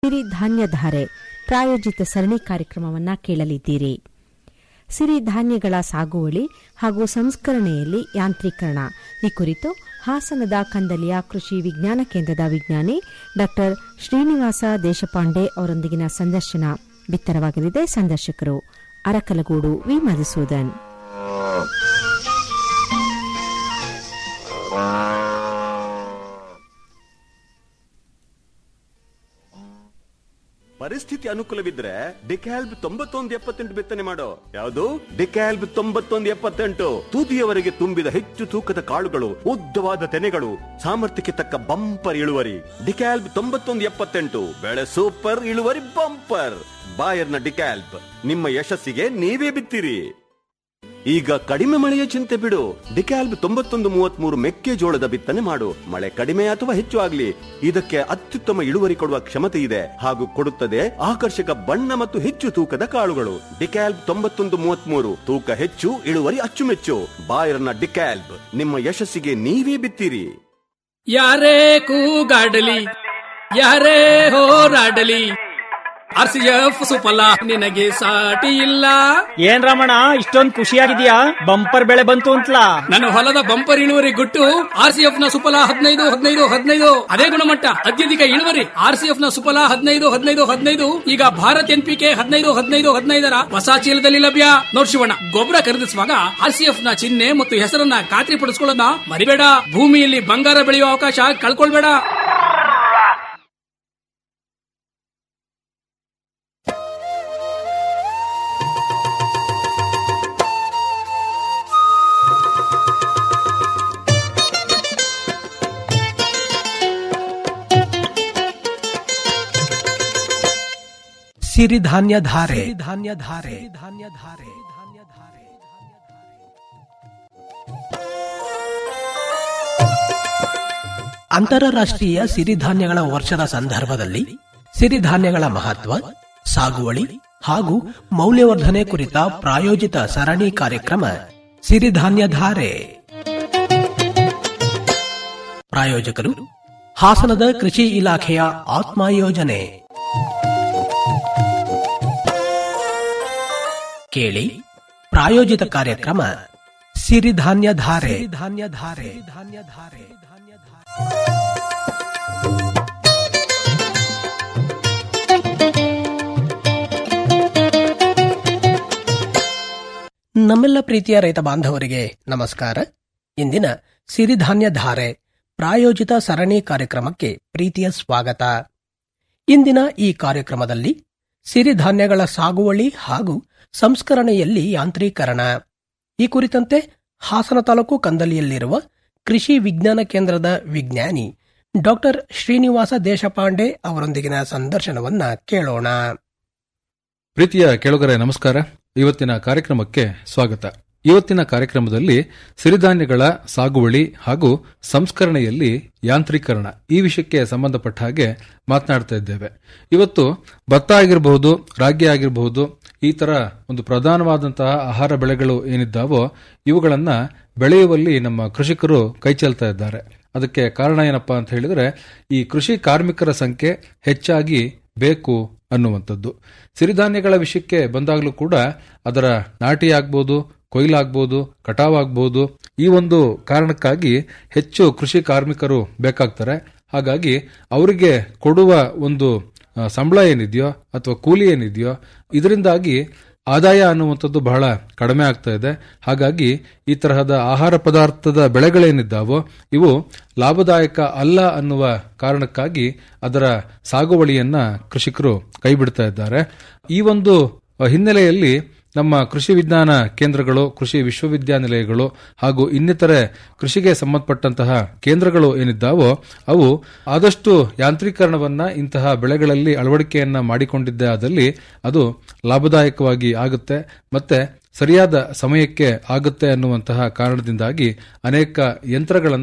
ಸಿರಿಧಾನ್ಯಧಾರೆ ಪ್ರಾಯೋಜಿತ ಸರಣಿ ಕಾರ್ಯಕ್ರಮವನ್ನ ಕೇಳಲಿದ್ದೀರಿ ಸಿರಿಧಾನ್ಯಗಳ ಸಾಗುವಳಿ ಹಾಗೂ ಸಂಸ್ಕರಣೆಯಲ್ಲಿ ಯಾಂತ್ರೀಕರಣ ಈ ಕುರಿತು ಹಾಸನದ ಕಂದಲಿಯ ಕೃಷಿ ವಿಜ್ಞಾನ ಕೇಂದ್ರದ ವಿಜ್ಞಾನಿ ಡಾ ಶ್ರೀನಿವಾಸ ದೇಶಪಾಂಡೆ ಅವರೊಂದಿಗಿನ ಸಂದರ್ಶನ ಬಿತ್ತರವಾಗಲಿದೆ ಸಂದರ್ಶಕರು ಅರಕಲಗೂಡು ವಿ ಮಧುಸೂದನ್ ಪರಿಸ್ಥಿತಿ ಅನುಕೂಲವಿದ್ರೆ ಡಿಕ್ಯಾಲ್ಬ್ ತೊಂಬತ್ತೊಂದು ಎಪ್ಪತ್ತೆಂಟು ಬಿತ್ತನೆ ಮಾಡೋ ಯಾವುದು ಡಿಕ್ಯಾಲ್ಬ್ ತೊಂಬತ್ತೊಂದು ಎಪ್ಪತ್ತೆಂಟು ತುದಿಯವರೆಗೆ ತುಂಬಿದ ಹೆಚ್ಚು ತೂಕದ ಕಾಳುಗಳು ಉದ್ದವಾದ ತೆನೆಗಳು ಸಾಮರ್ಥ್ಯಕ್ಕೆ ತಕ್ಕ ಬಂಪರ್ ಇಳುವರಿ ಡಿಕ್ಯಾಲ್ಬ್ ತೊಂಬತ್ತೊಂದು ಎಪ್ಪತ್ತೆಂಟು ಬೆಳೆ ಸೂಪರ್ ಇಳುವರಿ ಬಂಪರ್ ಬಾಯರ್ನ ಡಿಕ್ಯಾಲ್ಬ್ ನಿಮ್ಮ ಯಶಸ್ಸಿಗೆ ನೀವೇ ಬಿತ್ತಿರಿ ಈಗ ಕಡಿಮೆ ಮಳೆಯ ಚಿಂತೆ ಬಿಡು ಡಿಕ್ಯಾಲ್ಬ್ ತೊಂಬತ್ತೊಂದು ಮೂವತ್ಮೂರು ಮೆಕ್ಕೆಜೋಳದ ಬಿತ್ತನೆ ಮಾಡು ಮಳೆ ಕಡಿಮೆ ಅಥವಾ ಹೆಚ್ಚು ಆಗ್ಲಿ ಇದಕ್ಕೆ ಅತ್ಯುತ್ತಮ ಇಳುವರಿ ಕೊಡುವ ಕ್ಷಮತೆ ಇದೆ ಹಾಗೂ ಕೊಡುತ್ತದೆ ಆಕರ್ಷಕ ಬಣ್ಣ ಮತ್ತು ಹೆಚ್ಚು ತೂಕದ ಕಾಳುಗಳು ಡಿಕ್ಯಾಲ್ಬ್ ತೊಂಬತ್ತೊಂದು ಮೂವತ್ಮೂರು ತೂಕ ಹೆಚ್ಚು ಇಳುವರಿ ಅಚ್ಚುಮೆಚ್ಚು ಬಾಯರ್ನ ಡಿಕ್ಯಾಲ್ಬ್ ನಿಮ್ಮ ಯಶಸ್ಸಿಗೆ ನೀವೇ ಬಿತ್ತಿರಿ ಯಾರೇ ಕೂಗಾಡಲಿ ಯಾರೇ ಹೋರಾಡಲಿ ಆರ್ ಸಿ ಎಫ್ ಸುಫಲ ನಿನಗೆ ಸಾಟಿ ಇಲ್ಲ ಏನ್ ರಮಣ ಇಷ್ಟೊಂದ್ ಖುಷಿಯಾಗಿದ್ಯಾ ಬಂಪರ್ ಬೆಳೆ ಬಂತು ಅಂತಲಾ ನನ್ನ ಹೊಲದ ಬಂಪರ್ ಇಳುವರಿ ಗುಟ್ಟು ಆರ್ ಸಿ ಎಫ್ ನ ಸುಫಲ ಹದಿನೈದು ಹದಿನೈದು ಹದಿನೈದು ಅದೇ ಗುಣಮಟ್ಟ ಅತ್ಯಧಿಕ ಇಳುವರಿ ಆರ್ ಸಿ ಎಫ್ ನ ಸುಫಲ ಹದಿನೈದು ಹದಿನೈದು ಹದಿನೈದು ಈಗ ಭಾರತ್ ಎನ್ ಪಿ ಕೆ ಹದಿನೈದು ಹದಿನೈದು ಹದಿನೈದರ ಹೊಸ ಚೀಲದಲ್ಲಿ ಲಭ್ಯ ನೋಡ್ ಶಿವಣ್ಣ ಗೊಬ್ಬರ ಖರೀದಿಸುವಾಗ ಆರ್ ಸಿ ಎಫ್ ನ ಚಿಹ್ನೆ ಮತ್ತು ಹೆಸರನ್ನ ಖಾತ್ರಿ ಪಡಿಸ್ಕೊಳ್ಳೋದನ್ನ ಮರಿಬೇಡ ಭೂಮಿಯಲ್ಲಿ ಬಂಗಾರ ಬೆಳೆಯುವ ಅವಕಾಶ ಕಳ್ಕೊಳ್ಬೇಡ ಸಿರಿಧಾನ್ಯ ಧಾರೆ ಧಾನ್ಯ ಧಾರೆ ಧಾನ್ಯ ಧಾರೆ ಧಾನ್ಯ ಧಾರೆ ಅಂತಾರಾಷ್ಟ್ರೀಯ ಸಿರಿಧಾನ್ಯಗಳ ವರ್ಷದ ಸಂದರ್ಭದಲ್ಲಿ ಸಿರಿಧಾನ್ಯಗಳ ಮಹತ್ವ ಸಾಗುವಳಿ ಹಾಗೂ ಮೌಲ್ಯವರ್ಧನೆ ಕುರಿತ ಪ್ರಾಯೋಜಿತ ಸರಣಿ ಕಾರ್ಯಕ್ರಮ ಸಿರಿಧಾನ್ಯ ಧಾರೆ ಪ್ರಾಯೋಜಕರು ಹಾಸನದ ಕೃಷಿ ಇಲಾಖೆಯ ಆತ್ಮ ಯೋಜನೆ ಕೇಳಿ ಪ್ರಾಯೋಜಿತ ಕಾರ್ಯಕ್ರಮ ಸಿರಿಧಾನ್ಯ ಧಾರೆ ಧಾನ್ಯ ಧಾರೆ ಧಾನ್ಯ ಧಾರೆ ಧಾನ್ಯ ಧಾರೆ ನಮ್ಮೆಲ್ಲ ಪ್ರೀತಿಯ ರೈತ ಬಾಂಧವರಿಗೆ ನಮಸ್ಕಾರ ಇಂದಿನ ಸಿರಿಧಾನ್ಯ ಧಾರೆ ಪ್ರಾಯೋಜಿತ ಸರಣಿ ಕಾರ್ಯಕ್ರಮಕ್ಕೆ ಪ್ರೀತಿಯ ಸ್ವಾಗತ ಇಂದಿನ ಈ ಕಾರ್ಯಕ್ರಮದಲ್ಲಿ ಸಿರಿಧಾನ್ಯಗಳ ಸಾಗುವಳಿ ಹಾಗೂ ಸಂಸ್ಕರಣೆಯಲ್ಲಿ ಯಾಂತ್ರೀಕರಣ ಈ ಕುರಿತಂತೆ ಹಾಸನ ತಾಲೂಕು ಕಂದಲಿಯಲ್ಲಿರುವ ಕೃಷಿ ವಿಜ್ಞಾನ ಕೇಂದ್ರದ ವಿಜ್ಞಾನಿ ಡಾಕ್ಟರ್ ಶ್ರೀನಿವಾಸ ದೇಶಪಾಂಡೆ ಅವರೊಂದಿಗಿನ ಸಂದರ್ಶನವನ್ನ ಕೇಳೋಣ ಪ್ರೀತಿಯ ಕೆಳಗರೆ ನಮಸ್ಕಾರ ಇವತ್ತಿನ ಕಾರ್ಯಕ್ರಮಕ್ಕೆ ಸ್ವಾಗತ ಇವತ್ತಿನ ಕಾರ್ಯಕ್ರಮದಲ್ಲಿ ಸಿರಿಧಾನ್ಯಗಳ ಸಾಗುವಳಿ ಹಾಗೂ ಸಂಸ್ಕರಣೆಯಲ್ಲಿ ಯಾಂತ್ರೀಕರಣ ಈ ವಿಷಯಕ್ಕೆ ಸಂಬಂಧಪಟ್ಟ ಹಾಗೆ ಮಾತನಾಡ್ತಾ ಇದ್ದೇವೆ ಇವತ್ತು ಭತ್ತ ಆಗಿರಬಹುದು ರಾಗಿ ಆಗಿರಬಹುದು ಈ ತರ ಒಂದು ಪ್ರಧಾನವಾದಂತಹ ಆಹಾರ ಬೆಳೆಗಳು ಏನಿದ್ದಾವೋ ಇವುಗಳನ್ನ ಬೆಳೆಯುವಲ್ಲಿ ನಮ್ಮ ಕೃಷಿಕರು ಕೈಚೆಲ್ತಾ ಇದ್ದಾರೆ ಅದಕ್ಕೆ ಕಾರಣ ಏನಪ್ಪಾ ಅಂತ ಹೇಳಿದ್ರೆ ಈ ಕೃಷಿ ಕಾರ್ಮಿಕರ ಸಂಖ್ಯೆ ಹೆಚ್ಚಾಗಿ ಬೇಕು ಅನ್ನುವಂಥದ್ದು ಸಿರಿಧಾನ್ಯಗಳ ವಿಷಯಕ್ಕೆ ಬಂದಾಗಲೂ ಕೂಡ ಅದರ ನಾಟಿ ಆಗ್ಬೋದು ಕೊಯ್ಲಾಗ್ಬೋದು ಕಟಾವಾಗ್ಬೋದು ಈ ಒಂದು ಕಾರಣಕ್ಕಾಗಿ ಹೆಚ್ಚು ಕೃಷಿ ಕಾರ್ಮಿಕರು ಬೇಕಾಗ್ತಾರೆ ಹಾಗಾಗಿ ಅವರಿಗೆ ಕೊಡುವ ಒಂದು ಆ, ಸಂಬಳ ಏನಿದೆಯೋ ಅಥವಾ ಕೂಲಿ ಏನಿದೆಯೋ ಇದರಿಂದಾಗಿ ಆದಾಯ ಅನ್ನುವಂಥದ್ದು ಬಹಳ ಕಡಿಮೆ ಆಗ್ತಾ ಇದೆ ಹಾಗಾಗಿ ಈ ತರಹದ ಆಹಾರ ಪದಾರ್ಥದ ಬೆಳೆಗಳೇನಿದ್ದಾವೋ ಇವು ಲಾಭದಾಯಕ ಅಲ್ಲ ಅನ್ನುವ ಕಾರಣಕ್ಕಾಗಿ ಅದರ ಸಾಗುವಳಿಯನ್ನ ಕೃಷಿಕರು ಕೈಬಿಡ್ತಾ ಇದ್ದಾರೆ ಈ ಒಂದು ಹಿನ್ನೆಲೆಯಲ್ಲಿ ನಮ್ಮ ಕೃಷಿ ವಿಜ್ಞಾನ ಕೇಂದ್ರಗಳು ಕೃಷಿ ವಿಶ್ವವಿದ್ಯಾನಿಲಯಗಳು ಹಾಗೂ ಇನ್ನಿತರೆ ಕೃಷಿಗೆ ಸಂಬಂಧಪಟ್ಟಂತಹ ಕೇಂದ್ರಗಳು ಏನಿದ್ದಾವೋ ಅವು ಆದಷ್ಟು ಯಾಂತ್ರೀಕರಣವನ್ನ ಇಂತಹ ಬೆಳೆಗಳಲ್ಲಿ ಅಳವಡಿಕೆಯನ್ನ ಮಾಡಿಕೊಂಡಿದ್ದೇ ಆದಲ್ಲಿ ಅದು ಲಾಭದಾಯಕವಾಗಿ ಆಗುತ್ತೆ ಮತ್ತೆ ಸರಿಯಾದ ಸಮಯಕ್ಕೆ ಆಗುತ್ತೆ ಅನ್ನುವಂತಹ ಕಾರಣದಿಂದಾಗಿ ಅನೇಕ ಯಂತ್ರಗಳನ್ನ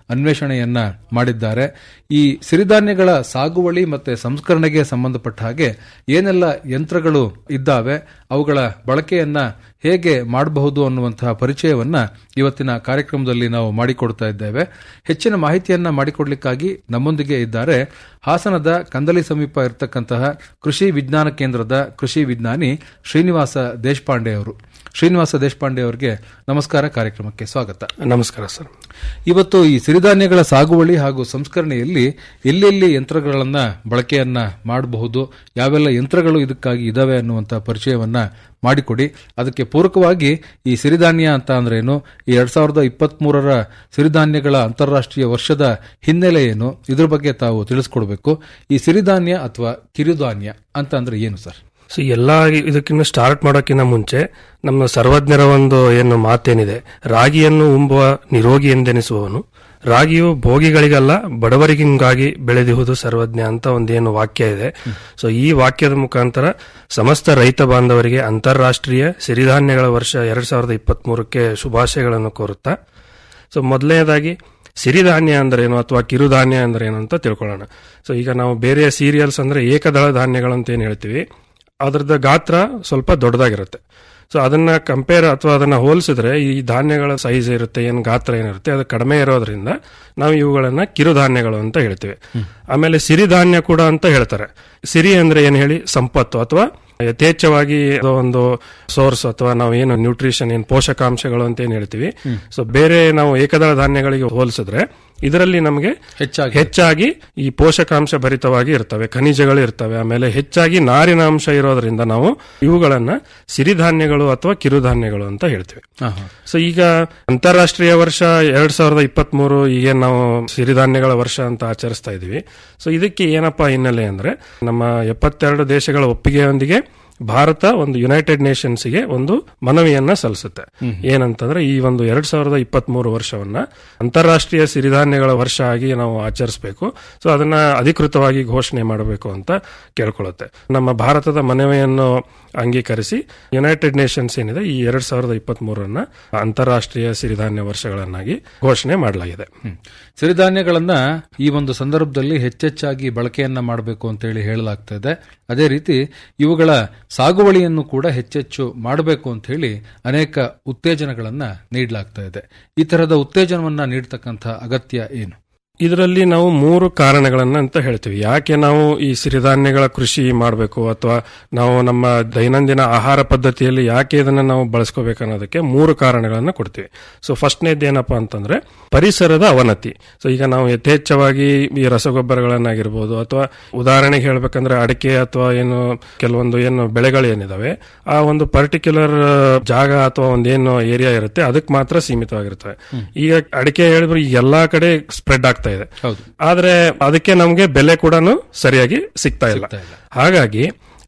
ಅನ್ವೇಷಣೆಯನ್ನ ಮಾಡಿದ್ದಾರೆ ಈ ಸಿರಿಧಾನ್ಯಗಳ ಸಾಗುವಳಿ ಮತ್ತೆ ಸಂಸ್ಕರಣೆಗೆ ಸಂಬಂಧಪಟ್ಟ ಹಾಗೆ ಏನೆಲ್ಲ ಯಂತ್ರಗಳು ಇದ್ದಾವೆ ಅವುಗಳ ಬಳಕೆಯನ್ನ ಹೇಗೆ ಮಾಡಬಹುದು ಅನ್ನುವಂತಹ ಪರಿಚಯವನ್ನ ಇವತ್ತಿನ ಕಾರ್ಯಕ್ರಮದಲ್ಲಿ ನಾವು ಮಾಡಿಕೊಡ್ತಾ ಇದ್ದೇವೆ ಹೆಚ್ಚಿನ ಮಾಹಿತಿಯನ್ನ ಮಾಡಿಕೊಡ್ಲಿಕ್ಕಾಗಿ ನಮ್ಮೊಂದಿಗೆ ಇದ್ದಾರೆ ಹಾಸನದ ಕಂದಲಿ ಸಮೀಪ ಇರತಕ್ಕಂತಹ ಕೃಷಿ ವಿಜ್ಞಾನ ಕೇಂದ್ರದ ಕೃಷಿ ವಿಜ್ಞಾನಿ ಶ್ರೀನಿವಾಸ ದೇಶಪಾಂಡೆ ಅವರು ಶ್ರೀನಿವಾಸ ದೇಶಪಾಂಡೆ ಅವರಿಗೆ ನಮಸ್ಕಾರ ಕಾರ್ಯಕ್ರಮಕ್ಕೆ ಸ್ವಾಗತ ನಮಸ್ಕಾರ ಸರ್ ಇವತ್ತು ಈ ಸಿರಿಧಾನ್ಯಗಳ ಸಾಗುವಳಿ ಹಾಗೂ ಸಂಸ್ಕರಣೆಯಲ್ಲಿ ಎಲ್ಲೆಲ್ಲಿ ಯಂತ್ರಗಳನ್ನ ಬಳಕೆಯನ್ನ ಮಾಡಬಹುದು ಯಾವೆಲ್ಲ ಯಂತ್ರಗಳು ಇದಕ್ಕಾಗಿ ಇದಾವೆ ಅನ್ನುವಂತ ಪರಿಚಯವನ್ನ ಮಾಡಿಕೊಡಿ ಅದಕ್ಕೆ ಪೂರಕವಾಗಿ ಈ ಸಿರಿಧಾನ್ಯ ಅಂತ ಅಂದ್ರೇನು ಈ ಎರಡ್ ಸಾವಿರದ ಇಪ್ಪತ್ತ್ ಮೂರರ ಸಿರಿಧಾನ್ಯಗಳ ಅಂತಾರಾಷ್ಟ್ರೀಯ ವರ್ಷದ ಹಿನ್ನೆಲೆ ಏನು ಇದ್ರ ಬಗ್ಗೆ ತಾವು ತಿಳಿಸ್ಕೊಡ್ಬೇಕು ಈ ಸಿರಿಧಾನ್ಯ ಅಥವಾ ಕಿರುಧಾನ್ಯ ಅಂತ ಅಂದ್ರೆ ಏನು ಸರ್ ಸೊ ಎಲ್ಲ ಇದಕ್ಕಿಂತ ಸ್ಟಾರ್ಟ್ ಮಾಡೋಕ್ಕಿಂತ ಮುಂಚೆ ನಮ್ಮ ಸರ್ವಜ್ಞರ ಒಂದು ಏನು ಮಾತೇನಿದೆ ರಾಗಿಯನ್ನು ಉಂಬುವ ನಿರೋಗಿ ಎಂದೆನಿಸುವವನು ರಾಗಿಯು ಭೋಗಿಗಳಿಗಲ್ಲ ಬಡವರಿಗಾಗಿ ಬೆಳೆದಿಹುದು ಸರ್ವಜ್ಞ ಅಂತ ಒಂದೇನು ವಾಕ್ಯ ಇದೆ ಸೊ ಈ ವಾಕ್ಯದ ಮುಖಾಂತರ ಸಮಸ್ತ ರೈತ ಬಾಂಧವರಿಗೆ ಅಂತಾರಾಷ್ಟ್ರೀಯ ಸಿರಿಧಾನ್ಯಗಳ ವರ್ಷ ಎರಡ್ ಸಾವಿರದ ಇಪ್ಪತ್ತ್ ಮೂರಕ್ಕೆ ಶುಭಾಶಯಗಳನ್ನು ಕೋರುತ್ತಾ ಸೊ ಮೊದಲನೇದಾಗಿ ಸಿರಿಧಾನ್ಯ ಅಂದ್ರೇನು ಅಥವಾ ಕಿರುಧಾನ್ಯ ಅಂದ್ರೇನು ಅಂತ ತಿಳ್ಕೊಳ್ಳೋಣ ಸೊ ಈಗ ನಾವು ಬೇರೆ ಸೀರಿಯಲ್ಸ್ ಅಂದ್ರೆ ಏಕದಳ ಧಾನ್ಯಗಳು ಅಂತ ಏನು ಹೇಳ್ತೀವಿ ಅದ್ರದ್ದು ಗಾತ್ರ ಸ್ವಲ್ಪ ದೊಡ್ಡದಾಗಿರುತ್ತೆ ಸೊ ಅದನ್ನ ಕಂಪೇರ್ ಅಥವಾ ಅದನ್ನ ಹೋಲಿಸಿದ್ರೆ ಈ ಧಾನ್ಯಗಳ ಸೈಜ್ ಇರುತ್ತೆ ಏನು ಗಾತ್ರ ಏನಿರುತ್ತೆ ಅದು ಕಡಿಮೆ ಇರೋದ್ರಿಂದ ನಾವು ಇವುಗಳನ್ನ ಕಿರುಧಾನ್ಯಗಳು ಅಂತ ಹೇಳ್ತೀವಿ ಆಮೇಲೆ ಸಿರಿಧಾನ್ಯ ಕೂಡ ಅಂತ ಹೇಳ್ತಾರೆ ಸಿರಿ ಅಂದ್ರೆ ಏನ್ ಹೇಳಿ ಸಂಪತ್ತು ಅಥವಾ ಯಥೇಚ್ಛವಾಗಿ ಅದು ಒಂದು ಸೋರ್ಸ್ ಅಥವಾ ನಾವು ಏನು ನ್ಯೂಟ್ರಿಷನ್ ಏನು ಪೋಷಕಾಂಶಗಳು ಅಂತ ಏನ್ ಹೇಳ್ತೀವಿ ಸೊ ಬೇರೆ ನಾವು ಏಕದಳ ಧಾನ್ಯಗಳಿಗೆ ಹೋಲಿಸಿದ್ರೆ ಇದರಲ್ಲಿ ನಮಗೆ ಹೆಚ್ಚಾಗಿ ಹೆಚ್ಚಾಗಿ ಈ ಪೋಷಕಾಂಶ ಭರಿತವಾಗಿ ಇರ್ತವೆ ಖನಿಜಗಳು ಇರ್ತವೆ ಆಮೇಲೆ ಹೆಚ್ಚಾಗಿ ನಾರಿನ ಅಂಶ ಇರೋದ್ರಿಂದ ನಾವು ಇವುಗಳನ್ನ ಸಿರಿಧಾನ್ಯಗಳು ಅಥವಾ ಕಿರುಧಾನ್ಯಗಳು ಅಂತ ಹೇಳ್ತೀವಿ ಹಾ, ಹಾ. ಸೊ ಈಗ ಅಂತಾರಾಷ್ಟ್ರೀಯ ವರ್ಷ ಎರಡ್ ಸಾವಿರದ ಇಪ್ಪತ್ತ್ ಮೂರು ಈಗ ನಾವು ಸಿರಿಧಾನ್ಯಗಳ ವರ್ಷ ಅಂತ ಆಚರಿಸ್ತಾ ಇದೀವಿ ಸೊ ಇದಕ್ಕೆ ಏನಪ್ಪಾ ಹಿನ್ನೆಲೆ ಅಂದ್ರೆ ನಮ್ಮ ಎಪ್ಪತ್ತೆರಡು ದೇಶಗಳ ಒಪ್ಪಿಗೆಯೊಂದಿಗೆ ಭಾರತ ಒಂದು ಯುನೈಟೆಡ್ ನೇಷನ್ಸ್ಗೆ ಒಂದು ಮನವಿಯನ್ನ ಸಲ್ಲಿಸುತ್ತೆ ಏನಂತಂದ್ರೆ ಈ ಒಂದು ಎರಡ್ ಸಾವಿರದ ಇಪ್ಪತ್ತ್ ಮೂರು ವರ್ಷವನ್ನ ಅಂತಾರಾಷ್ಟ್ರೀಯ ಸಿರಿಧಾನ್ಯಗಳ ವರ್ಷ ಆಗಿ ನಾವು ಆಚರಿಸಬೇಕು ಸೊ ಅದನ್ನ ಅಧಿಕೃತವಾಗಿ ಘೋಷಣೆ ಮಾಡಬೇಕು ಅಂತ ಕೇಳ್ಕೊಳ್ಳುತ್ತೆ ನಮ್ಮ ಭಾರತದ ಮನವಿಯನ್ನು ಅಂಗೀಕರಿಸಿ ಯುನೈಟೆಡ್ ನೇಷನ್ಸ್ ಏನಿದೆ ಈ ಎರಡ್ ಸಾವಿರದ ಇಪ್ಪತ್ತ್ ಮೂರನ್ನ ಅಂತಾರಾಷ್ಟ್ರೀಯ ಸಿರಿಧಾನ್ಯ ವರ್ಷಗಳನ್ನಾಗಿ ಘೋಷಣೆ ಮಾಡಲಾಗಿದೆ ಹ್ಮ್. ಸಿರಿಧಾನ್ಯಗಳನ್ನ ಈ ಒಂದು ಸಂದರ್ಭದಲ್ಲಿ ಹೆಚ್ಚೆಚ್ಚಾಗಿ ಬಳಕೆಯನ್ನ ಮಾಡಬೇಕು ಅಂತ ಹೇಳಿ ಹೇಳಲಾಗ್ತಾ ಇದೆ ಅದೇ ರೀತಿ ಇವುಗಳ ಸಾಗುವಳಿಯನ್ನು ಕೂಡ ಹೆಚ್ಚೆಚ್ಚು ಮಾಡಬೇಕು ಅಂತ ಹೇಳಿ ಅನೇಕ ಉತ್ತೇಜನಗಳನ್ನ ನೀಡಲಾಗ್ತಾ ಇದೆ ಈ ತರಹದ ಉತ್ತೇಜನವನ್ನ ನೀಡತಕ್ಕಂಥ ಅಗತ್ಯ ಏನು ಇದರಲ್ಲಿ ನಾವು ಮೂರು ಕಾರಣಗಳನ್ನ ಅಂತ ಹೇಳ್ತೀವಿ ಯಾಕೆ ನಾವು ಈ ಸಿರಿಧಾನ್ಯಗಳ ಕೃಷಿ ಮಾಡಬೇಕು ಅಥವಾ ನಾವು ನಮ್ಮ ದೈನಂದಿನ ಆಹಾರ ಪದ್ಧತಿಯಲ್ಲಿ ಯಾಕೆ ಇದನ್ನ ನಾವು ಬಳಸ್ಕೋಬೇಕು ಅನ್ನೋದಕ್ಕೆ ಮೂರು ಕಾರಣಗಳನ್ನ ಕೊಡ್ತೀವಿ ಸೊ ಫಸ್ಟ್ನೇದು ಏನಪ್ಪಾ ಅಂತಂದ್ರೆ ಪರಿಸರದ ಅವನತಿ ಸೊ ಈಗ ನಾವು ಯಥೇಚ್ಛವಾಗಿ ಈ ರಸಗೊಬ್ಬರಗಳನ್ನಾಗಿರ್ಬೋದು ಅಥವಾ ಉದಾಹರಣೆಗೆ ಹೇಳ್ಬೇಕಂದ್ರೆ ಅಡಿಕೆ ಅಥವಾ ಏನು ಕೆಲವೊಂದು ಏನು ಬೆಳೆಗಳು ಏನಿದಾವೆ ಆ ಒಂದು ಪರ್ಟಿಕ್ಯುಲರ್ ಜಾಗ ಅಥವಾ ಒಂದೇನು ಏರಿಯಾ ಇರುತ್ತೆ ಅದಕ್ಕೆ ಮಾತ್ರ ಸೀಮಿತವಾಗಿರ್ತವೆ ಈಗ ಅಡಿಕೆ ಹೇಳಿದ್ರೆ ಈಗ ಎಲ್ಲಾ ಕಡೆ ಸ್ಪ್ರೆಡ್ ಆಗ್ತಾ ಇದೆ ಹೌದು ಆದ್ರೆ ಅದಕ್ಕೆ ನಮ್ಗೆ ಬೆಲೆ ಕೂಡ ಸರಿಯಾಗಿ ಸಿಗ್ತಾ ಇಲ್ಲ ಹಾಗಾಗಿ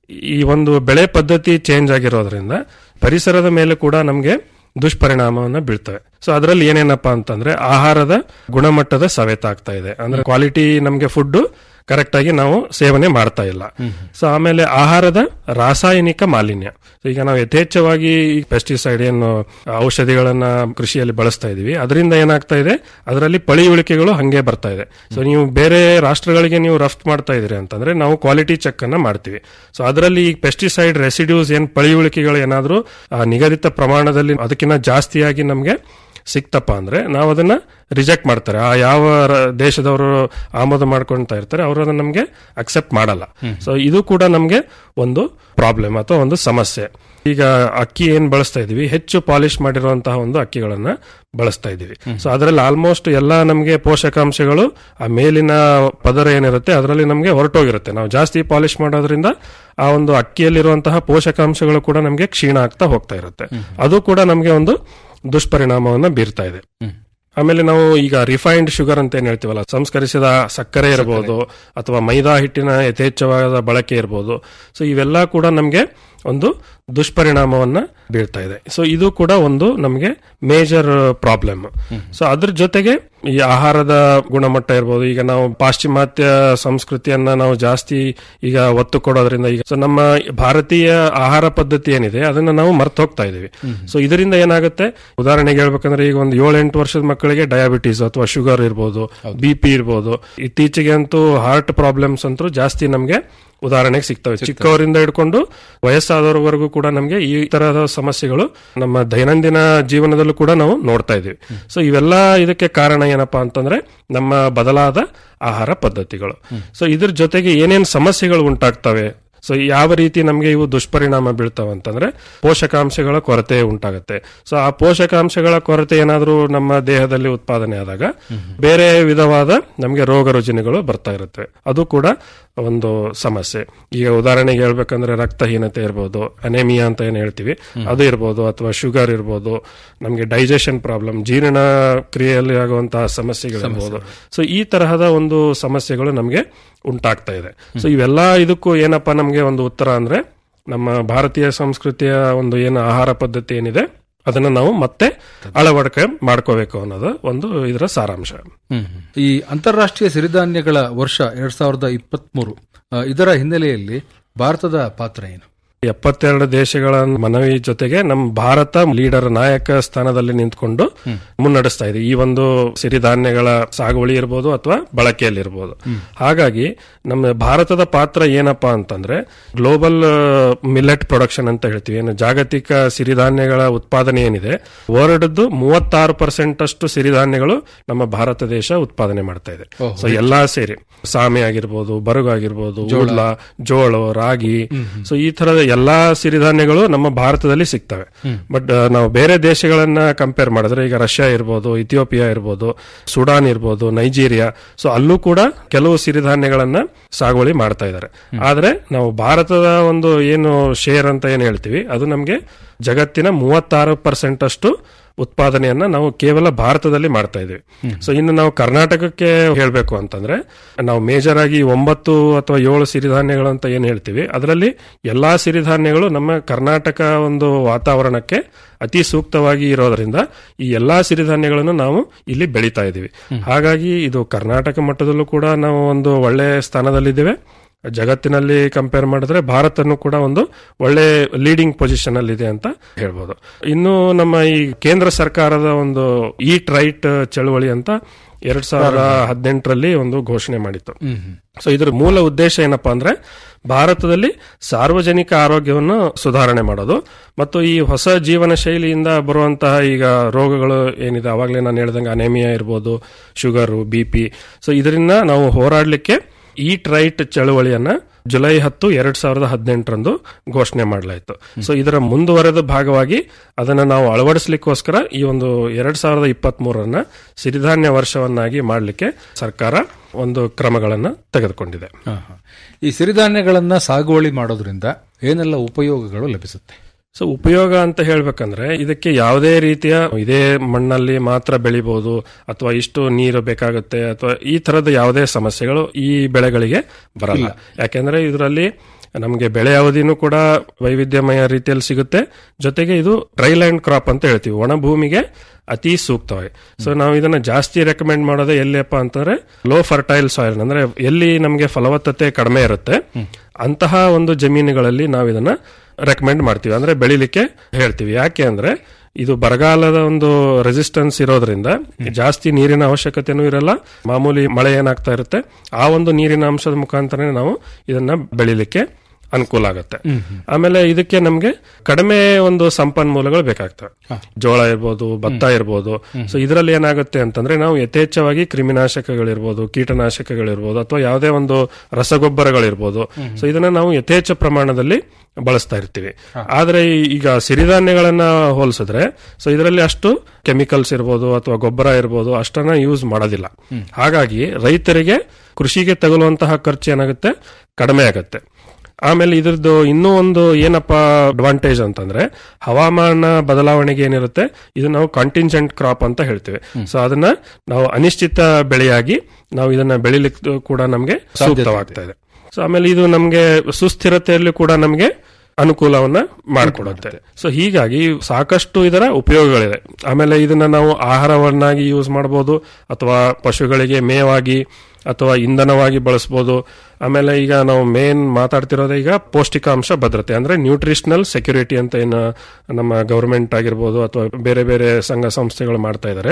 ಈ ಒಂದು ಬೆಳೆ ಪದ್ಧತಿ ಚೇಂಜ್ ಆಗಿರೋದ್ರಿಂದ ಪರಿಸರದ ಮೇಲೆ ಕೂಡ ನಮ್ಗೆ ದುಷ್ಪರಿಣಾಮವನ್ನ ಬೀಳ್ತವೆ ಸೊ ಅದರಲ್ಲಿ ಏನೇನಪ್ಪಾ ಅಂತಂದ್ರೆ ಆಹಾರದ ಗುಣಮಟ್ಟದ ಸವೆತ ಆಗ್ತಾ ಇದೆ ಅಂದ್ರೆ ಕ್ವಾಲಿಟಿ ನಮ್ಗೆ ಫುಡ್ ಕರೆಕ್ಟ್ ಆಗಿ ನಾವು ಸೇವನೆ ಮಾಡ್ತಾ ಇಲ್ಲ ಸೊ ಆಮೇಲೆ ಆಹಾರದ ರಾಸಾಯನಿಕ ಮಾಲಿನ್ಯ So ಈಗ ನಾವು ಯಥೇಚ್ಛವಾಗಿ ಪೆಸ್ಟಿಸೈಡ್ ಏನು ಔಷಧಿಗಳನ್ನ ಕೃಷಿಯಲ್ಲಿ ಬಳಸ್ತಾ ಇದೀವಿ ಅದರಿಂದ ಏನಾಗ್ತಾ ಇದೆ ಅದರಲ್ಲಿ ಪಳಿಯುಳಿಕೆಗಳು ಹಂಗೆ ಬರ್ತಾ ಇದೆ ಸೊ ನೀವು ಬೇರೆ ರಾಷ್ಟ್ರಗಳಿಗೆ ನೀವು ರಫ್ತು ಮಾಡ್ತಾ ಇದೀರಿ ಅಂತಂದ್ರೆ ನಾವು ಕ್ವಾಲಿಟಿ ಚೆಕ್ ಅನ್ನ ಮಾಡ್ತೀವಿ ಸೊ ಅದರಲ್ಲಿ ಈ ಪೆಸ್ಟಿಸೈಡ್ ರೆಸಿಡ್ಯೂಸ್ ಏನ್ ಪಳಿಯುಳಿಕೆಗಳು ಏನಾದ್ರೂ ಆ, ನಿಗದಿತ ಪ್ರಮಾಣದಲ್ಲಿ ಅದಕ್ಕಿಂತ ಜಾಸ್ತಿಯಾಗಿ ನಮಗೆ ಸಿಕ್ತಪ್ಪ ಅಂದ್ರೆ ನಾವು ಅದನ್ನ ರಿಜೆಕ್ಟ್ ಮಾಡ್ತಾರೆ ಆ ಯಾವ ರ- ದೇಶದವರು ಆಮದು ಮಾಡ್ಕೊಳ್ತಾ ಇರ್ತಾರೆ ಅವರು ಅದನ್ನ ನಮಗೆ ಅಕ್ಸೆಪ್ಟ್ ಮಾಡಲ್ಲ ಸೊ ಇದು ಕೂಡ ನಮಗೆ ಒಂದು ಪ್ರಾಬ್ಲಮ್ ಅಥವಾ ಒಂದು ಸಮಸ್ಯೆ ಈಗ ಅಕ್ಕಿ ಏನ್ ಬಳಸ್ತಾ ಇದೀವಿ ಹೆಚ್ಚು ಪಾಲಿಶ್ ಮಾಡಿರುವಂತಹ ಒಂದು ಅಕ್ಕಿಗಳನ್ನ ಬಳಸ್ತಾ ಇದೀವಿ ಸೊ ಅದರಲ್ಲಿ ಆಲ್ಮೋಸ್ಟ್ ಎಲ್ಲಾ ನಮಗೆ ಪೋಷಕಾಂಶಗಳು ಆ ಮೇಲಿನ ಪದರ ಏನಿರುತ್ತೆ ಅದರಲ್ಲಿ ನಮಗೆ ಹೊರಟೋಗಿರುತ್ತೆ ನಾವು ಜಾಸ್ತಿ ಪಾಲಿಶ್ ಮಾಡೋದ್ರಿಂದ ಆ ಒಂದು ಅಕ್ಕಿಯಲ್ಲಿರುವಂತಹ ಪೋಷಕಾಂಶಗಳು ಕೂಡ ನಮಗೆ ಕ್ಷೀಣ ಆಗ್ತಾ ಹೋಗ್ತಾ ಇರುತ್ತೆ ಅದು ಕೂಡ ನಮಗೆ ಒಂದು ದುಷ್ಪರಿಣಾಮವನ್ನ ಬೀರ್ತಾ ಇದೆ ಆಮೇಲೆ ನಾವು ಈಗ ರಿಫೈನ್ಡ್ ಶುಗರ್ ಅಂತ ಏನ್ ಹೇಳ್ತೀವಲ್ಲ ಸಂಸ್ಕರಿಸಿದ ಸಕ್ಕರೆ ಇರಬಹುದು ಅಥವಾ ಮೈದಾ ಹಿಟ್ಟಿನ ಯಥೇಚ್ಛವಾದ ಬಳಕೆ ಇರಬಹುದು ಸೊ ಇವೆಲ್ಲ ಕೂಡ ನಮಗೆ ಒಂದು ದುಷ್ಪರಿಣಾಮವನ್ನ ಬೀಳ್ತಾ ಇದೆ ಸೊ ಇದು ಕೂಡ ಒಂದು ನಮಗೆ ಮೇಜರ್ ಪ್ರಾಬ್ಲಮ್ ಸೊ ಅದ್ರ ಜೊತೆಗೆ ಈ ಆಹಾರದ ಗುಣಮಟ್ಟ ಇರ್ಬೋದು ಈಗ ನಾವು ಪಾಶ್ಚಿಮಾತ್ಯ ಸಂಸ್ಕೃತಿಯನ್ನ ನಾವು ಜಾಸ್ತಿ ಈಗ ಒತ್ತು ಕೊಡೋದ್ರಿಂದ ಈಗ ಸೊ ನಮ್ಮ ಭಾರತೀಯ ಆಹಾರ ಪದ್ಧತಿ ಏನಿದೆ ಅದನ್ನ ನಾವು ಮರ್ತು ಹೋಗ್ತಾ ಇದೀವಿ ಸೊ ಇದರಿಂದ ಏನಾಗುತ್ತೆ ಉದಾಹರಣೆಗೆ ಹೇಳ್ಬೇಕಂದ್ರೆ ಈಗ ಒಂದು ಏಳೆಂಟು ವರ್ಷದ ಮಕ್ಕಳಿಗೆ ಡಯಾಬಿಟೀಸ್ ಅಥವಾ ಶುಗರ್ ಇರ್ಬೋದು ಬಿ ಪಿ ಇರ್ಬೋದು ಇತ್ತೀಚೆಗೆ ಅಂತೂ ಹಾರ್ಟ್ ಪ್ರಾಬ್ಲಮ್ಸ್ ಅಂತೂ ಜಾಸ್ತಿ ನಮಗೆ ಉದಾಹರಣೆಗೆ ಸಿಗ್ತವೆ ಚಿಕ್ಕವರಿಂದ ಹಿಡ್ಕೊಂಡು ವಯಸ್ಸಾದವರವರೆಗೂ ಕೂಡ ನಮಗೆ ಈ ತರಹದ ಸಮಸ್ಯೆಗಳು ನಮ್ಮ ದೈನಂದಿನ ಜೀವನದಲ್ಲೂ ಕೂಡ ನಾವು ನೋಡ್ತಾ ಇದೀವಿ ಸೊ ಇವೆಲ್ಲ ಇದಕ್ಕೆ ಕಾರಣ ಏನಪ್ಪಾ ಅಂತಂದ್ರೆ ನಮ್ಮ ಬದಲಾದ ಆಹಾರ ಪದ್ಧತಿಗಳು ಸೊ ಇದ್ರ ಜೊತೆಗೆ ಏನೇನ್ ಸಮಸ್ಯೆಗಳು ಉಂಟಾಗ್ತವೆ ಸೊ ಯಾವ ರೀತಿ ನಮಗೆ ಇವು ದುಷ್ಪರಿಣಾಮ ಬೀಳ್ತಾವ ಅಂತಂದ್ರೆ ಪೋಷಕಾಂಶಗಳ ಕೊರತೆ ಉಂಟಾಗುತ್ತೆ ಸೊ ಆ ಪೋಷಕಾಂಶಗಳ ಕೊರತೆ ಏನಾದರೂ ನಮ್ಮ ದೇಹದಲ್ಲಿ ಉತ್ಪಾದನೆ ಆದಾಗ ಬೇರೆ ವಿಧವಾದ ನಮಗೆ ರೋಗ ರುಜಿನಗಳು ಬರ್ತಾ ಇರುತ್ತೆ ಅದು ಕೂಡ ಒಂದು ಸಮಸ್ಯೆ ಈಗ ಉದಾಹರಣೆಗೆ ಹೇಳ್ಬೇಕಂದ್ರೆ ರಕ್ತಹೀನತೆ ಇರ್ಬೋದು ಅನೇಮಿಯಾ ಅಂತ ಏನ್ ಹೇಳ್ತೀವಿ ಅದು ಇರ್ಬೋದು ಅಥವಾ ಶುಗರ್ ಇರ್ಬೋದು ನಮಗೆ ಡೈಜೆಷನ್ ಪ್ರಾಬ್ಲಮ್ ಜೀರ್ಣ ಕ್ರಿಯೆಯಲ್ಲಿ ಆಗುವಂತಹ ಸಮಸ್ಯೆಗಳಿರ್ಬೋದು ಸೊ ಈ ತರಹದ ಒಂದು ಸಮಸ್ಯೆಗಳು ನಮಗೆ ಉಂಟಾಗ್ತಾ ಇದೆ ಸೊ ಇವೆಲ್ಲ ಇದಕ್ಕೂ ಏನಪ್ಪಾ ನಮಗೆ ಒಂದು ಉತ್ತರ ಅಂದ್ರೆ ನಮ್ಮ ಭಾರತೀಯ ಸಂಸ್ಕೃತಿಯ ಒಂದು ಏನು ಆಹಾರ ಪದ್ಧತಿ ಏನಿದೆ ಅದನ್ನ ನಾವು ಮತ್ತೆ ಅಳವಡಿಕೆ ಮಾಡ್ಕೋಬೇಕು ಅನ್ನೋದು ಒಂದು ಇದರ ಸಾರಾಂಶ ಈ ಅಂತಾರಾಷ್ಟ್ರೀಯ ಸಿರಿಧಾನ್ಯಗಳ ವರ್ಷ ಎರಡ್ ಸಾವಿರದ ಇಪ್ಪತ್ಮೂರು ಇದರ ಹಿನ್ನೆಲೆಯಲ್ಲಿ ಭಾರತದ ಪಾತ್ರ ಏನು ಎಪ್ಪತ್ತೆರಡು ದೇಶಗಳ ಮನವಿ ಜೊತೆಗೆ ನಮ್ಮ ಭಾರತ ಲೀಡರ್ ನಾಯಕ ಸ್ಥಾನದಲ್ಲಿ ನಿಂತ್ಕೊಂಡು ಮುನ್ನಡೆಸ್ತಾ ಇದೆ ಈ ಒಂದು ಸಿರಿಧಾನ್ಯಗಳ ಸಾಗುವಳಿ ಇರ್ಬೋದು ಅಥವಾ ಬಳಕೆಯಲ್ಲಿ ಇರ್ಬೋದು ಹಾಗಾಗಿ ನಮ್ಮ ಭಾರತದ ಪಾತ್ರ ಏನಪ್ಪಾ ಅಂತಂದ್ರೆ ಗ್ಲೋಬಲ್ ಮಿಲೆಟ್ ಪ್ರೊಡಕ್ಷನ್ ಅಂತ ಹೇಳ್ತೀವಿ ಏನು ಜಾಗತಿಕ ಸಿರಿಧಾನ್ಯಗಳ ಉತ್ಪಾದನೆ ಏನಿದೆ ವರ್ಲ್ಡ್ ಮೂವತ್ತಾರು ಪರ್ಸೆಂಟ್ ಅಷ್ಟು ಸಿರಿಧಾನ್ಯಗಳು ನಮ್ಮ ಭಾರತ ದೇಶ ಉತ್ಪಾದನೆ ಮಾಡ್ತಾ ಇದೆ ಸೊ ಎಲ್ಲಾ ಸೇರಿ ಸಾಮೆ ಆಗಿರ್ಬೋದು ಬರಗು ಆಗಿರ್ಬೋದು ಉಡ್ಲ ಜೋಳ ರಾಗಿ ಸೊ ಈ ತರದ ಎಲ್ಲಾ ಸಿರಿಧಾನ್ಯಗಳು ನಮ್ಮ ಭಾರತದಲ್ಲಿ ಸಿಗ್ತವೆ ಬಟ್ ನಾವು ಬೇರೆ ದೇಶಗಳನ್ನ ಕಂಪೇರ್ ಮಾಡಿದ್ರೆ ಈಗ ರಷ್ಯಾ ಇರ್ಬೋದು ಇಥಿಯೋಪಿಯಾ ಇರ್ಬೋದು ಸುಡಾನ್ ಇರ್ಬೋದು ನೈಜೀರಿಯಾ ಸೊ ಅಲ್ಲೂ ಕೂಡ ಕೆಲವು ಸಿರಿಧಾನ್ಯಗಳನ್ನ ಸಾಗುವಳಿ ಮಾಡ್ತಾ ಇದ್ದಾರೆ ಆದ್ರೆ ನಾವು ಭಾರತದ ಒಂದು ಏನು ಶೇರ್ ಅಂತ ಏನ್ ಹೇಳ್ತೀವಿ ಅದು ನಮಗೆ ಜಗತ್ತಿನ ಮೂವತ್ತಾರು ಪರ್ಸೆಂಟ್ ಅಷ್ಟು ಉತ್ಪಾದನೆಯನ್ನ ನಾವು ಕೇವಲ ಭಾರತದಲ್ಲಿ ಮಾಡ್ತಾ ಇದೀವಿ ಸೊ ಇನ್ನು ನಾವು ಕರ್ನಾಟಕಕ್ಕೆ ಹೇಳ್ಬೇಕು ಅಂತಂದ್ರೆ ನಾವು ಮೇಜರ್ ಆಗಿ ಒಂಬತ್ತು ಅಥವಾ ಏಳು ಸಿರಿಧಾನ್ಯಗಳು ಅಂತ ಏನ್ ಹೇಳ್ತೀವಿ ಅದರಲ್ಲಿ ಎಲ್ಲಾ ಸಿರಿಧಾನ್ಯಗಳು ನಮ್ಮ ಕರ್ನಾಟಕ ಒಂದು ವಾತಾವರಣಕ್ಕೆ ಅತಿ ಸೂಕ್ತವಾಗಿ ಇರೋದ್ರಿಂದ ಈ ಎಲ್ಲಾ ಸಿರಿಧಾನ್ಯಗಳನ್ನು ನಾವು ಇಲ್ಲಿ ಬೆಳೀತಾ ಇದೀವಿ ಹಾಗಾಗಿ ಇದು ಕರ್ನಾಟಕ ಮಟ್ಟದಲ್ಲೂ ಕೂಡ ನಾವು ಒಂದು ಒಳ್ಳೆ ಸ್ಥಾನದಲ್ಲಿದ್ದೇವೆ ಜಗತ್ತಿನಲ್ಲಿ ಕಂಪೇರ್ ಮಾಡಿದ್ರೆ ಭಾರತನು ಕೂಡ ಒಂದು ಒಳ್ಳೆ ಲೀಡಿಂಗ್ ಪೊಸಿಷನ್ ಅಲ್ಲಿ ಇದೆ ಅಂತ ಹೇಳ್ಬೋದು ಇನ್ನು ನಮ್ಮ ಈ ಕೇಂದ್ರ ಸರ್ಕಾರದ ಒಂದು ಈಟ್ ರೈಟ್ ಚಳವಳಿ ಅಂತ ಎರಡ್ ಸಾವಿರದ ಹದಿನೆಂಟರಲ್ಲಿ ಒಂದು ಘೋಷಣೆ ಮಾಡಿತ್ತು ಸೊ ಇದ್ರ ಮೂಲ ಉದ್ದೇಶ ಏನಪ್ಪಾ ಅಂದ್ರೆ ಭಾರತದಲ್ಲಿ ಸಾರ್ವಜನಿಕ ಆರೋಗ್ಯವನ್ನು ಸುಧಾರಣೆ ಮಾಡೋದು ಮತ್ತು ಈ ಹೊಸ ಜೀವನ ಶೈಲಿಯಿಂದ ಬರುವಂತಹ ಈಗ ರೋಗಗಳು ಏನಿದೆ ಅವಾಗಲೇ ನಾನು ಹೇಳ್ದಂಗೆ ಅನೇಮಿಯಾ ಇರ್ಬೋದು ಶುಗರು ಬಿ ಪಿ ಸೊ ಇದರಿಂದ ನಾವು ಹೋರಾಡಲಿಕ್ಕೆ ಈಟ್ ರೈಟ್ ಚಳವಳಿಯನ್ನ ಜುಲೈ ಹತ್ತು ಎರಡ್ ಸಾವಿರದ ಹದಿನೆಂಟರಂದು ಘೋಷಣೆ ಮಾಡಲಾಯಿತು ಸೊ ಇದರ ಮುಂದುವರೆದ ಭಾಗವಾಗಿ ಅದನ್ನ ನಾವು ಅಳವಡಿಸಲಿಕ್ಕೋಸ್ಕರ ಈ ಒಂದು ಎರಡ್ ಸಾವಿರದ ಇಪ್ಪತ್ತ್ ಮೂರನ್ನ ಸಿರಿಧಾನ್ಯ ವರ್ಷವನ್ನಾಗಿ ಮಾಡಲಿಕ್ಕೆ ಸರ್ಕಾರ ಒಂದು ಕ್ರಮಗಳನ್ನ ತೆಗೆದುಕೊಂಡಿದೆ ಈ ಸಿರಿಧಾನ್ಯಗಳನ್ನ ಸಾಗುವಳಿ ಮಾಡೋದ್ರಿಂದ ಏನೆಲ್ಲ ಉಪಯೋಗಗಳು ಲಭಿಸುತ್ತೆ ಸೊ ಉಪಯೋಗ ಅಂತ ಹೇಳ್ಬೇಕಂದ್ರೆ ಇದಕ್ಕೆ ಯಾವುದೇ ರೀತಿಯ ಇದೇ ಮಣ್ಣಲ್ಲಿ ಮಾತ್ರ ಬೆಳಿಬಹುದು ಅಥವಾ ಇಷ್ಟು ನೀರು ಬೇಕಾಗುತ್ತೆ ಅಥವಾ ಈ ತರದ ಯಾವುದೇ ಸಮಸ್ಯೆಗಳು ಈ ಬೆಳೆಗಳಿಗೆ ಬರಲ್ಲ ಯಾಕೆಂದ್ರೆ ಇದರಲ್ಲಿ ನಮಗೆ ಬೆಳೆ ಅವಧಿನೂ ಕೂಡ ವೈವಿಧ್ಯಮಯ ರೀತಿಯಲ್ಲಿ ಸಿಗುತ್ತೆ ಜೊತೆಗೆ ಇದು ಡ್ರೈ ಲ್ಯಾಂಡ್ ಕ್ರಾಪ್ ಅಂತ ಹೇಳ್ತೀವಿ ಒಣ ಭೂಮಿಗೆ ಅತಿ ಸೂಕ್ತವಾಗಿ ಸೊ ನಾವು ಇದನ್ನ ಜಾಸ್ತಿ ರೆಕಮೆಂಡ್ ಮಾಡೋದು ಎಲ್ಲಿಯಪ್ಪ ಅಂತಂದ್ರೆ ಲೋ ಫರ್ಟೈಲ್ ಸಾಯಿಲ್ ಅಂದ್ರೆ ಎಲ್ಲಿ ನಮಗೆ ಫಲವತ್ತತೆ ಕಡಿಮೆ ಇರುತ್ತೆ ಅಂತಹ ಒಂದು ಜಮೀನುಗಳಲ್ಲಿ ನಾವು ಇದನ್ನ ರೆಕಮೆಂಡ್ ಮಾಡ್ತೀವಿ ಅಂದ್ರೆ ಬೆಳಿಲಿಕ್ಕೆ ಹೇಳ್ತೀವಿ ಯಾಕೆ ಅಂದ್ರೆ ಇದು ಬರಗಾಲದ ಒಂದು ರೆಸಿಸ್ಟೆನ್ಸ್ ಇರೋದ್ರಿಂದ ಜಾಸ್ತಿ ನೀರಿನ ಅವಶ್ಯಕತೆನೂ ಇರಲ್ಲ ಮಾಮೂಲಿ ಮಳೆ ಏನಾಗ್ತಾ ಇರುತ್ತೆ ಆ ಒಂದು ನೀರಿನ ಅಂಶದ ಮುಖಾಂತರ ನಾವು ಇದನ್ನ ಬೆಳಿಲಿಕ್ಕೆ ಅನುಕೂಲ ಆಗುತ್ತೆ ಆಮೇಲೆ ಇದಕ್ಕೆ ನಮ್ಗೆ ಕಡಿಮೆ ಒಂದು ಸಂಪನ್ಮೂಲಗಳು ಬೇಕಾಗ್ತವೆ ಜೋಳ ಇರ್ಬೋದು ಭತ್ತ ಇರ್ಬೋದು ಸೊ ಇದರಲ್ಲಿ ಏನಾಗುತ್ತೆ ಅಂತಂದ್ರೆ ನಾವು ಯಥೇಚ್ಛವಾಗಿ ಕ್ರಿಮಿನಾಶಕಗಳಿರ್ಬೋದು ಕೀಟನಾಶಕಗಳಿರ್ಬೋದು ಅಥವಾ ಯಾವುದೇ ಒಂದು ರಸಗೊಬ್ಬರಗಳಿರ್ಬೋದು ಸೊ ಇದನ್ನ ನಾವು ಯಥೇಚ್ಛ ಪ್ರಮಾಣದಲ್ಲಿ ಬಳಸ್ತಾ ಇರ್ತೀವಿ ಆದ್ರೆ ಈಗ ಸಿರಿಧಾನ್ಯಗಳನ್ನ ಹೋಲಿಸಿದ್ರೆ ಸೊ ಇದರಲ್ಲಿ ಅಷ್ಟು ಕೆಮಿಕಲ್ಸ್ ಇರ್ಬೋದು ಅಥವಾ ಗೊಬ್ಬರ ಇರ್ಬೋದು ಅಷ್ಟನ್ನ ಯೂಸ್ ಮಾಡೋದಿಲ್ಲ ಹಾಗಾಗಿ ರೈತರಿಗೆ ಕೃಷಿಗೆ ತಗುಲುವಂತಹ ಖರ್ಚು ಏನಾಗುತ್ತೆ ಕಡಿಮೆ ಆಗುತ್ತೆ ಆಮೇಲೆ ಇದ್ರದ್ದು ಇನ್ನೂ ಒಂದು ಏನಪ್ಪಾ ಅಡ್ವಾಂಟೇಜ್ ಅಂತಂದ್ರೆ ಹವಾಮಾನ ಬದಲಾವಣೆಗೆ ಏನಿರುತ್ತೆ ಇದು ನಾವು ಕಾಂಟಿಂಜೆಂಟ್ ಕ್ರಾಪ್ ಅಂತ ಹೇಳ್ತೇವೆ ಸೊ ಅದನ್ನ ನಾವು ಅನಿಶ್ಚಿತ ಬೆಳೆಯಾಗಿ ನಾವು ಇದನ್ನ ಬೆಳಿಲಿಕ್ಕೆ ಕೂಡ ನಮಗೆ ಸೂಕ್ತವಾಗ್ತಾ ಇದೆ ಸೊ ಆಮೇಲೆ ಇದು ನಮಗೆ ಸುಸ್ಥಿರತೆಯಲ್ಲಿ ಕೂಡ ನಮಗೆ ಅನುಕೂಲವನ್ನ ಮಾಡಿಕೊಡುತ್ತೆ ಸೊ ಹೀಗಾಗಿ ಸಾಕಷ್ಟು ಇದರ ಉಪಯೋಗಗಳಿದೆ ಆಮೇಲೆ ಇದನ್ನ ನಾವು ಆಹಾರವನ್ನಾಗಿ ಯೂಸ್ ಮಾಡಬಹುದು ಅಥವಾ ಪಶುಗಳಿಗೆ ಮೇವಾಗಿ ಅಥವಾ ಇಂಧನವಾಗಿ ಬಳಸಬಹುದು ಆಮೇಲೆ ಈಗ ನಾವು ಮೇನ್ ಮಾತಾಡ್ತಿರೋದು ಈಗ ಪೌಷ್ಟಿಕಾಂಶ ಭದ್ರತೆ ಅಂದ್ರೆ ನ್ಯೂಟ್ರಿಷನಲ್ ಸೆಕ್ಯೂರಿಟಿ ಅಂತ ಏನು ನಮ್ಮ ಗವರ್ಮೆಂಟ್ ಆಗಿರ್ಬೋದು ಅಥವಾ ಬೇರೆ ಬೇರೆ ಸಂಘ ಸಂಸ್ಥೆಗಳು ಮಾಡ್ತಾ ಇದ್ದಾರೆ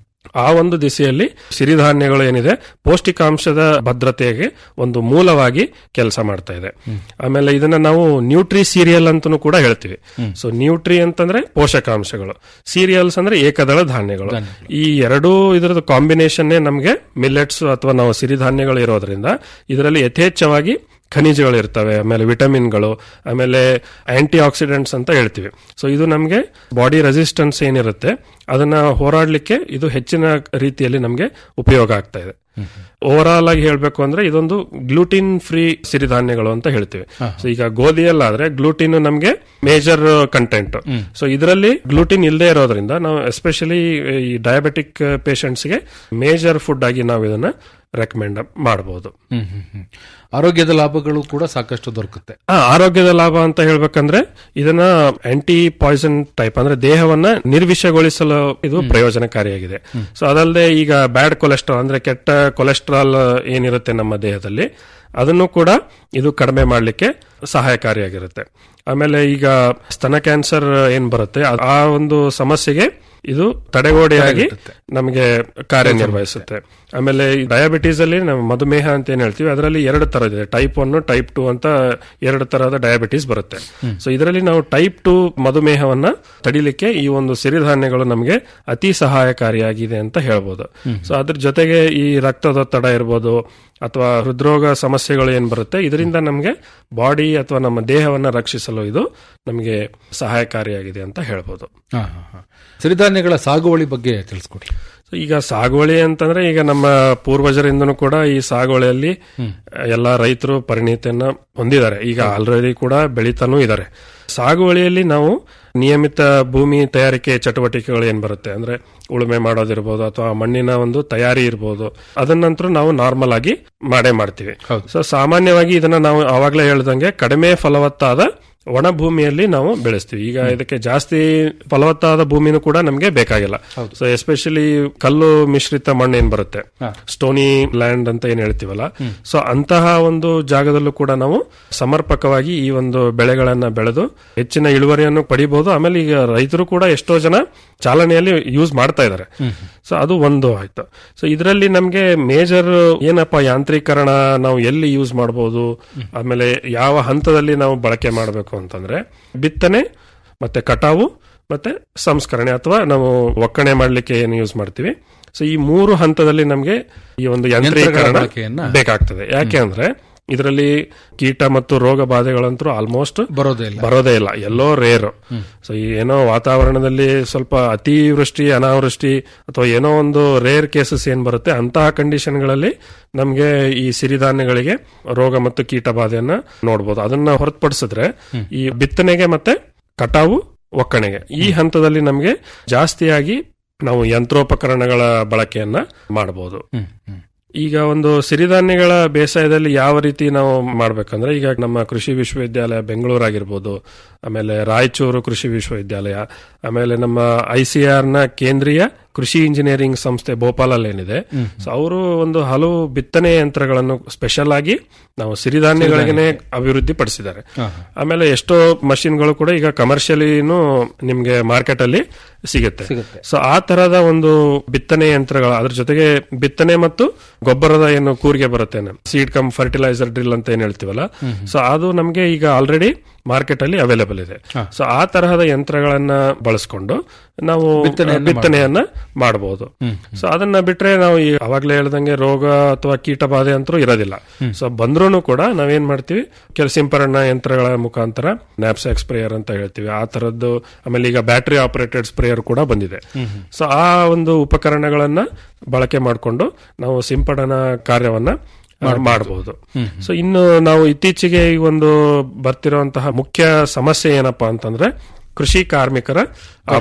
ಆ ಒಂದು ದಿಸೆಯಲ್ಲಿ ಸಿರಿಧಾನ್ಯಗಳು ಏನಿದೆ ಪೌಷ್ಟಿಕಾಂಶದ ಭದ್ರತೆಗೆ ಒಂದು ಮೂಲವಾಗಿ ಕೆಲಸ ಮಾಡ್ತಾ ಇದೆ ಆಮೇಲೆ ಇದನ್ನ ನಾವು ನ್ಯೂಟ್ರಿ ಸೀರಿಯಲ್ ಅಂತನೂ ಕೂಡ ಹೇಳ್ತೀವಿ ಸೊ ನ್ಯೂಟ್ರಿ ಅಂತಂದ್ರೆ ಪೋಷಕಾಂಶಗಳು ಸೀರಿಯಲ್ಸ್ ಅಂದ್ರೆ ಏಕದಳ ಧಾನ್ಯಗಳು ಈ ಎರಡೂ ಇದರದ ಕಾಂಬಿನೇಷನ್ನೇ ನಮಗೆ ಮಿಲ್ಲೆಟ್ಸ್ ಅಥವಾ ನಾವು ಸಿರಿಧಾನ್ಯಗಳು ಇರೋದ್ರಿಂದ ಇದರಲ್ಲಿ ಯಥೇಚ್ಛವಾಗಿ ಖನಿಜಗಳು ಇರ್ತವೆ ಆಮೇಲೆ ವಿಟಮಿನ್ಗಳು ಆಮೇಲೆ ಆಂಟಿ ಆಕ್ಸಿಡೆಂಟ್ಸ್ ಅಂತ ಹೇಳ್ತೀವಿ ಸೊ ಇದು ನಮಗೆ ಬಾಡಿ ರೆಸಿಸ್ಟೆನ್ಸ್ ಏನಿರುತ್ತೆ ಅದನ್ನ ಹೋರಾಡಲಿಕ್ಕೆ ಇದು ಹೆಚ್ಚಿನ ರೀತಿಯಲ್ಲಿ ನಮಗೆ ಉಪಯೋಗ ಆಗ್ತಾ ಇದೆ ಓವರ್ ಆಲ್ ಆಗಿ ಹೇಳ್ಬೇಕು ಅಂದ್ರೆ ಇದೊಂದು ಗ್ಲೂಟಿನ್ ಫ್ರೀ ಸಿರಿಧಾನ್ಯಗಳು ಅಂತ ಹೇಳ್ತೀವಿ ಸೊ ಈಗ ಗೋಧಿಯಲ್ಲಾದ್ರೆ ಗ್ಲೂಟಿನ್ ನಮಗೆ ಮೇಜರ್ ಕಂಟೆಂಟ್ ಸೊ ಇದರಲ್ಲಿ ಗ್ಲೂಟಿನ್ ಇಲ್ಲದೆ ಇರೋದ್ರಿಂದ ನಾವು ಎಸ್ಪೆಷಲಿ ಈ ಡಯಾಬೆಟಿಕ್ ಪೇಷಂಟ್ಸ್ಗೆ ಮೇಜರ್ ಫುಡ್ ಆಗಿ ನಾವು ಇದನ್ನ ರೆಕಮೆಂಡ್ ಮಾಡಬಹುದು ಹ್ಮ್ ಹ್ಮ್ ಹ್ಮ್. ಆರೋಗ್ಯದ ಲಾಭಗಳು ಕೂಡ ಸಾಕಷ್ಟು ದೊರಕುತ್ತೆ ಆ, ಆರೋಗ್ಯದ ಲಾಭ ಅಂತ ಹೇಳ್ಬೇಕಂದ್ರೆ ಇದನ್ನ ಆಂಟಿ ಪಾಯ್ಸನ್ ಟೈಪ್ ಅಂದ್ರೆ ದೇಹವನ್ನ ನಿರ್ವಿಷಗೊಳಿಸಲು ಇದು ಪ್ರಯೋಜನಕಾರಿಯಾಗಿದೆ ಸೊ ಅದಲ್ಲದೆ ಈಗ ಬ್ಯಾಡ್ ಕೊಲೆಸ್ಟ್ರಾಲ್ ಅಂದ್ರೆ ಕೆಟ್ಟ ಕೊಲೆಸ್ಟ್ರಾಲ್ ಏನಿರುತ್ತೆ ನಮ್ಮ ದೇಹದಲ್ಲಿ ಅದನ್ನು ಕೂಡ ಇದು ಕಡಿಮೆ ಮಾಡಲಿಕ್ಕೆ ಸಹಾಯಕಾರಿಯಾಗಿರುತ್ತೆ ಆಮೇಲೆ ಈಗ ಸ್ತನ ಕ್ಯಾನ್ಸರ್ ಏನ್ ಬರುತ್ತೆ ಆ- ಆ ಒಂದು ಸಮಸ್ಯೆಗೆ ಇದು ತಡೆಗೋಡೆಯಾಗಿ ನಮಗೆ ಕಾರ್ಯನಿರ್ವಹಿಸುತ್ತೆ ಆಮೇಲೆ ಈ ಡಯಾಬಿಟೀಸ್ ಅಲ್ಲಿ ನಾವು ಮಧುಮೇಹ ಅಂತ ಏನ್ ಹೇಳ್ತೀವಿ ಅದರಲ್ಲಿ ಎರಡು ತರ ಇದೆ ಟೈಪ್ ಒನ್ ಟೈಪ್ ಟು ಅಂತ ಎರಡು ತರಹದ ಡಯಾಬಿಟೀಸ್ ಬರುತ್ತೆ ಸೊ ಇದರಲ್ಲಿ ನಾವು ಟೈಪ್ ಟು ಮಧುಮೇಹವನ್ನ ತಡಿಲಿಕ್ಕೆ ಈ ಒಂದು ಸಿರಿಧಾನ್ಯಗಳು ನಮಗೆ ಅತಿ ಸಹಾಯಕಾರಿಯಾಗಿದೆ ಅಂತ ಹೇಳ್ಬೋದು ಸೊ ಅದ್ರ ಜೊತೆಗೆ ಈ ರಕ್ತದೊತ್ತಡ ಇರ್ಬೋದು ಅಥವಾ ಹೃದ್ರೋಗ ಸಮಸ್ಯೆಗಳು ಏನ್ ಬರುತ್ತೆ ಇದರಿಂದ ನಮಗೆ ಬಾಡಿ ಅಥವಾ ನಮ್ಮ ದೇಹವನ್ನ ರಕ್ಷಿಸಲು ಇದು ನಮಗೆ ಸಹಾಯಕಾರಿಯಾಗಿದೆ ಅಂತ ಹೇಳ್ಬೋದು ಹಾ, ಹಾ, ಹಾ. ಸಿರಿಧಾನ್ಯಗಳ ಸಾಗುವಳಿ ಬಗ್ಗೆ ತಿಳಿಸ್ಕೊಡಿ ಸೊ ಈಗ ಸಾಗುವಳಿ ಅಂತಂದ್ರೆ ಈಗ ನಮ್ಮ ಪೂರ್ವಜರಿಂದನೂ ಕೂಡ ಈ ಸಾಗುವಳಿಯಲ್ಲಿ ಎಲ್ಲ ರೈತರು ಪರಿಣಿತಿಯನ್ನ ಹೊಂದಿದ್ದಾರೆ ಈಗ ಆಲ್ರೆಡಿ ಕೂಡ ಬೆಳೀತಾನೂ ಇದ್ದಾರೆ ಸಾಗುವಳಿಯಲ್ಲಿ ನಾವು ನಿಯಮಿತ ಭೂಮಿ ತಯಾರಿಕೆ ಚಟುವಟಿಕೆಗಳು ಏನ್ ಬರುತ್ತೆ ಅಂದ್ರೆ ಉಳುಮೆ ಮಾಡೋದಿರ್ಬೋದು ಅಥವಾ ಮಣ್ಣಿನ ಒಂದು ತಯಾರಿ ಇರ್ಬೋದು ಅದನ್ನಂತರೂ ನಾವು ನಾರ್ಮಲ್ ಆಗಿ ಮಾಡೇ ಮಾಡ್ತೀವಿ ಸೊ ಸಾಮಾನ್ಯವಾಗಿ ಇದನ್ನ ನಾವು ಆವಾಗಲೇ ಹೇಳ್ದಂಗೆ ಕಡಿಮೆ ಫಲವತ್ತಾದ ಒಣ ಭೂಮಿಯಲ್ಲಿ ನಾವು ಬೆಳೆಸ್ತೀವಿ ಈಗ ಇದಕ್ಕೆ ಜಾಸ್ತಿ ಫಲವತ್ತಾದ ಭೂಮಿನೂ ಕೂಡ ನಮಗೆ ಬೇಕಾಗಿಲ್ಲ ಸೊ ಎಸ್ಪೆಷಲಿ ಕಲ್ಲು ಮಿಶ್ರಿತ ಮಣ್ಣು ಏನ್ ಬರುತ್ತೆ ಸ್ಟೋನಿ ಲ್ಯಾಂಡ್ ಅಂತ ಏನ್ ಹೇಳ್ತೀವಲ್ಲ ಸೊ ಅಂತಹ ಒಂದು ಜಾಗದಲ್ಲೂ ಕೂಡ ನಾವು ಸಮರ್ಪಕವಾಗಿ ಈ ಒಂದು ಬೆಳೆಗಳನ್ನ ಬೆಳೆದು ಹೆಚ್ಚಿನ ಇಳುವರಿಯನ್ನು ಪಡಿಬಹುದು ಆಮೇಲೆ ಈಗ ರೈತರು ಕೂಡ ಎಷ್ಟೋ ಜನ ಚಾಲನೆಯಲ್ಲಿ ಯೂಸ್ ಮಾಡ್ತಾ ಇದ್ದಾರೆ ಸೊ ಅದು ಒಂದು ಆಯ್ತು ಸೊ ಇದರಲ್ಲಿ ನಮಗೆ ಮೇಜರ್ ಏನಪ್ಪ ಯಾಂತ್ರೀಕರಣ ನಾವು ಎಲ್ಲಿ ಯೂಸ್ ಮಾಡಬಹುದು ಆಮೇಲೆ ಯಾವ ಹಂತದಲ್ಲಿ ನಾವು ಬಳಕೆ ಮಾಡಬೇಕು ಅಂತಂದ್ರೆ ಬಿತ್ತನೆ ಮತ್ತೆ ಕಟಾವು ಮತ್ತೆ ಸಂಸ್ಕರಣೆ ಅಥವಾ ನಾವು ಒಕ್ಕಣೆ ಮಾಡ್ಲಿಕ್ಕೆ ಏನು ಯೂಸ್ ಮಾಡ್ತೀವಿ ಸೊ ಈ ಮೂರು ಹಂತದಲ್ಲಿ ನಮಗೆ ಈ ಒಂದು ಯಂತ್ರೀಕರಣ ಬಳಕೆಯನ್ನ- ಬೇಕಾಗ್ತದೆ ಯಾಕೆ ಅಂದ್ರೆ ಇದರಲ್ಲಿ ಕೀಟ ಮತ್ತು ರೋಗ ಬಾಧೆಗಳಂತೂ ಆಲ್ಮೋಸ್ಟ್ ಬರೋದೇ ಇಲ್ಲ ಬರೋದೇ ಇಲ್ಲ ಎಲ್ಲೋ ರೇರ್ ಸೊ ಏನೋ ವಾತಾವರಣದಲ್ಲಿ ಸ್ವಲ್ಪ ಅತಿವೃಷ್ಟಿ ಅನಾವೃಷ್ಟಿ ಅಥವಾ ಏನೋ ಒಂದು ರೇರ್ ಕೇಸಸ್ ಏನ್ ಬರುತ್ತೆ ಅಂತಹ ಕಂಡೀಷನ್ಗಳಲ್ಲಿ ನಮಗೆ ಈ ಸಿರಿಧಾನ್ಯಗಳಿಗೆ ರೋಗ ಮತ್ತು ಕೀಟ ಬಾಧೆಯನ್ನ ನೋಡಬಹುದು ಅದನ್ನ ಹೊರತುಪಡಿಸಿದ್ರೆ ಈ ಬಿತ್ತನೆಗೆ ಮತ್ತೆ ಕಟಾವು ಒಕ್ಕಣೆಗೆ ಈ ಹಂತದಲ್ಲಿ ನಮಗೆ ಜಾಸ್ತಿಯಾಗಿ ನಾವು ಯಂತ್ರೋಪಕರಣಗಳ ಬಳಕೆಯನ್ನ ಮಾಡಬಹುದು ಹ್ಮ್, ಹ್ಮ್. ಈಗ ಒಂದು ಸಿರಿಧಾನ್ಯಗಳ ಬೇಸಾಯದಲ್ಲಿ ಯಾವ ರೀತಿ ನಾವು ಮಾಡ್ಬೇಕಂದ್ರೆ ಈಗ ನಮ್ಮ ಕೃಷಿ ವಿಶ್ವವಿದ್ಯಾಲಯ ಬೆಂಗಳೂರು ಆಗಿರ್ಬೋದು ಆಮೇಲೆ ರಾಯಚೂರು ಕೃಷಿ ವಿಶ್ವವಿದ್ಯಾಲಯ ಆಮೇಲೆ ನಮ್ಮ ಐಸಿಆರ್ ನ ಕೇಂದ್ರೀಯ ಕೃಷಿ ಇಂಜಿನಿಯರಿಂಗ್ ಸಂಸ್ಥೆ ಭೋಪಾಲಲ್ಲಿ ಏನಿದೆ ಸೊ ಅವರು ಒಂದು ಹಲವು ಬಿತ್ತನೆ ಯಂತ್ರಗಳನ್ನು ಸ್ಪೆಷಲ್ ಆಗಿ ನಾವು ಸಿರಿಧಾನ್ಯಗಳಿಗೆ ಅಭಿವೃದ್ಧಿ ಪಡಿಸಿದ್ದಾರೆ ಆಮೇಲೆ ಎಷ್ಟೋ ಮಷಿನ್ಗಳು ಕೂಡ ಈಗ ಕಮರ್ಷಿಯಲಿನೂ ನಿಮ್ಗೆ ಮಾರ್ಕೆಟ್ ಅಲ್ಲಿ ಸಿಗುತ್ತೆ ಸೊ ಆ ತರದ ಒಂದು ಬಿತ್ತನೆ ಯಂತ್ರಗಳು ಅದ್ರ ಜೊತೆಗೆ ಬಿತ್ತನೆ ಮತ್ತು ಗೊಬ್ಬರದ ಏನು ಕೂರಿಗೆ ಬರುತ್ತೆ ಸೀಡ್ ಕಮ್ ಫರ್ಟಿಲೈಸರ್ ಡ್ರಿಲ್ ಅಂತ ಏನ್ ಹೇಳ್ತೀವಲ್ಲ ಸೊ ಅದು ನಮ್ಗೆ ಈಗ ಆಲ್ರೆಡಿ ಮಾರ್ಕೆಟ್ ಅಲ್ಲಿ ಅವೈಲೇಬಲ್ ಇದೆ ಸೊ ಆ ತರಹದ ಯಂತ್ರಗಳನ್ನ ಬಳಸ್ಕೊಂಡು ನಾವು ಬಿತ್ತನೆಯನ್ನ ಮಾಡಬಹುದು ಸೊ ಅದನ್ನ ಬಿಟ್ರೆ ನಾವು ಈ ಅವಾಗ್ಲೇ ಹೇಳ್ದಂಗೆ ರೋಗ ಅಥವಾ ಕೀಟ ಬಾಧೆ ಅಂತೂ ಇರೋದಿಲ್ಲ ಸೊ ಬಂದ್ರೂ ಕೂಡ ನಾವೇನ್ ಮಾಡ್ತೀವಿ ಕೆಲ ಸಿಂಪರಣಾ ಯಂತ್ರಗಳ ಮುಖಾಂತರ ನ್ಯಾಪ್ಸ್ಯಾಕ್ ಸ್ಪ್ರೇಯರ್ ಅಂತ ಹೇಳ್ತೀವಿ ಆ ತರದ್ದು ಆಮೇಲೆ ಈಗ ಬ್ಯಾಟರಿ ಆಪರೇಟೆಡ್ ಸ್ಪ್ರೇಯರ್ ಕೂಡ ಬಂದಿದೆ ಸೊ ಆ ಒಂದು ಉಪಕರಣಗಳನ್ನ ಬಳಕೆ ಮಾಡಿಕೊಂಡು ನಾವು ಸಿಂಪಡಣಾ ಕಾರ್ಯವನ್ನ ಮಾಡಬಹುದು ಸೊ ಇನ್ನು ನಾವು ಇತ್ತೀಚೆಗೆ ಈ ಒಂದು ಬರ್ತಿರುವಂತಹ ಮುಖ್ಯ ಸಮಸ್ಯೆ ಏನಪ್ಪಾ ಅಂತಂದ್ರೆ ಕೃಷಿ ಕಾರ್ಮಿಕರ ಅಭಾವ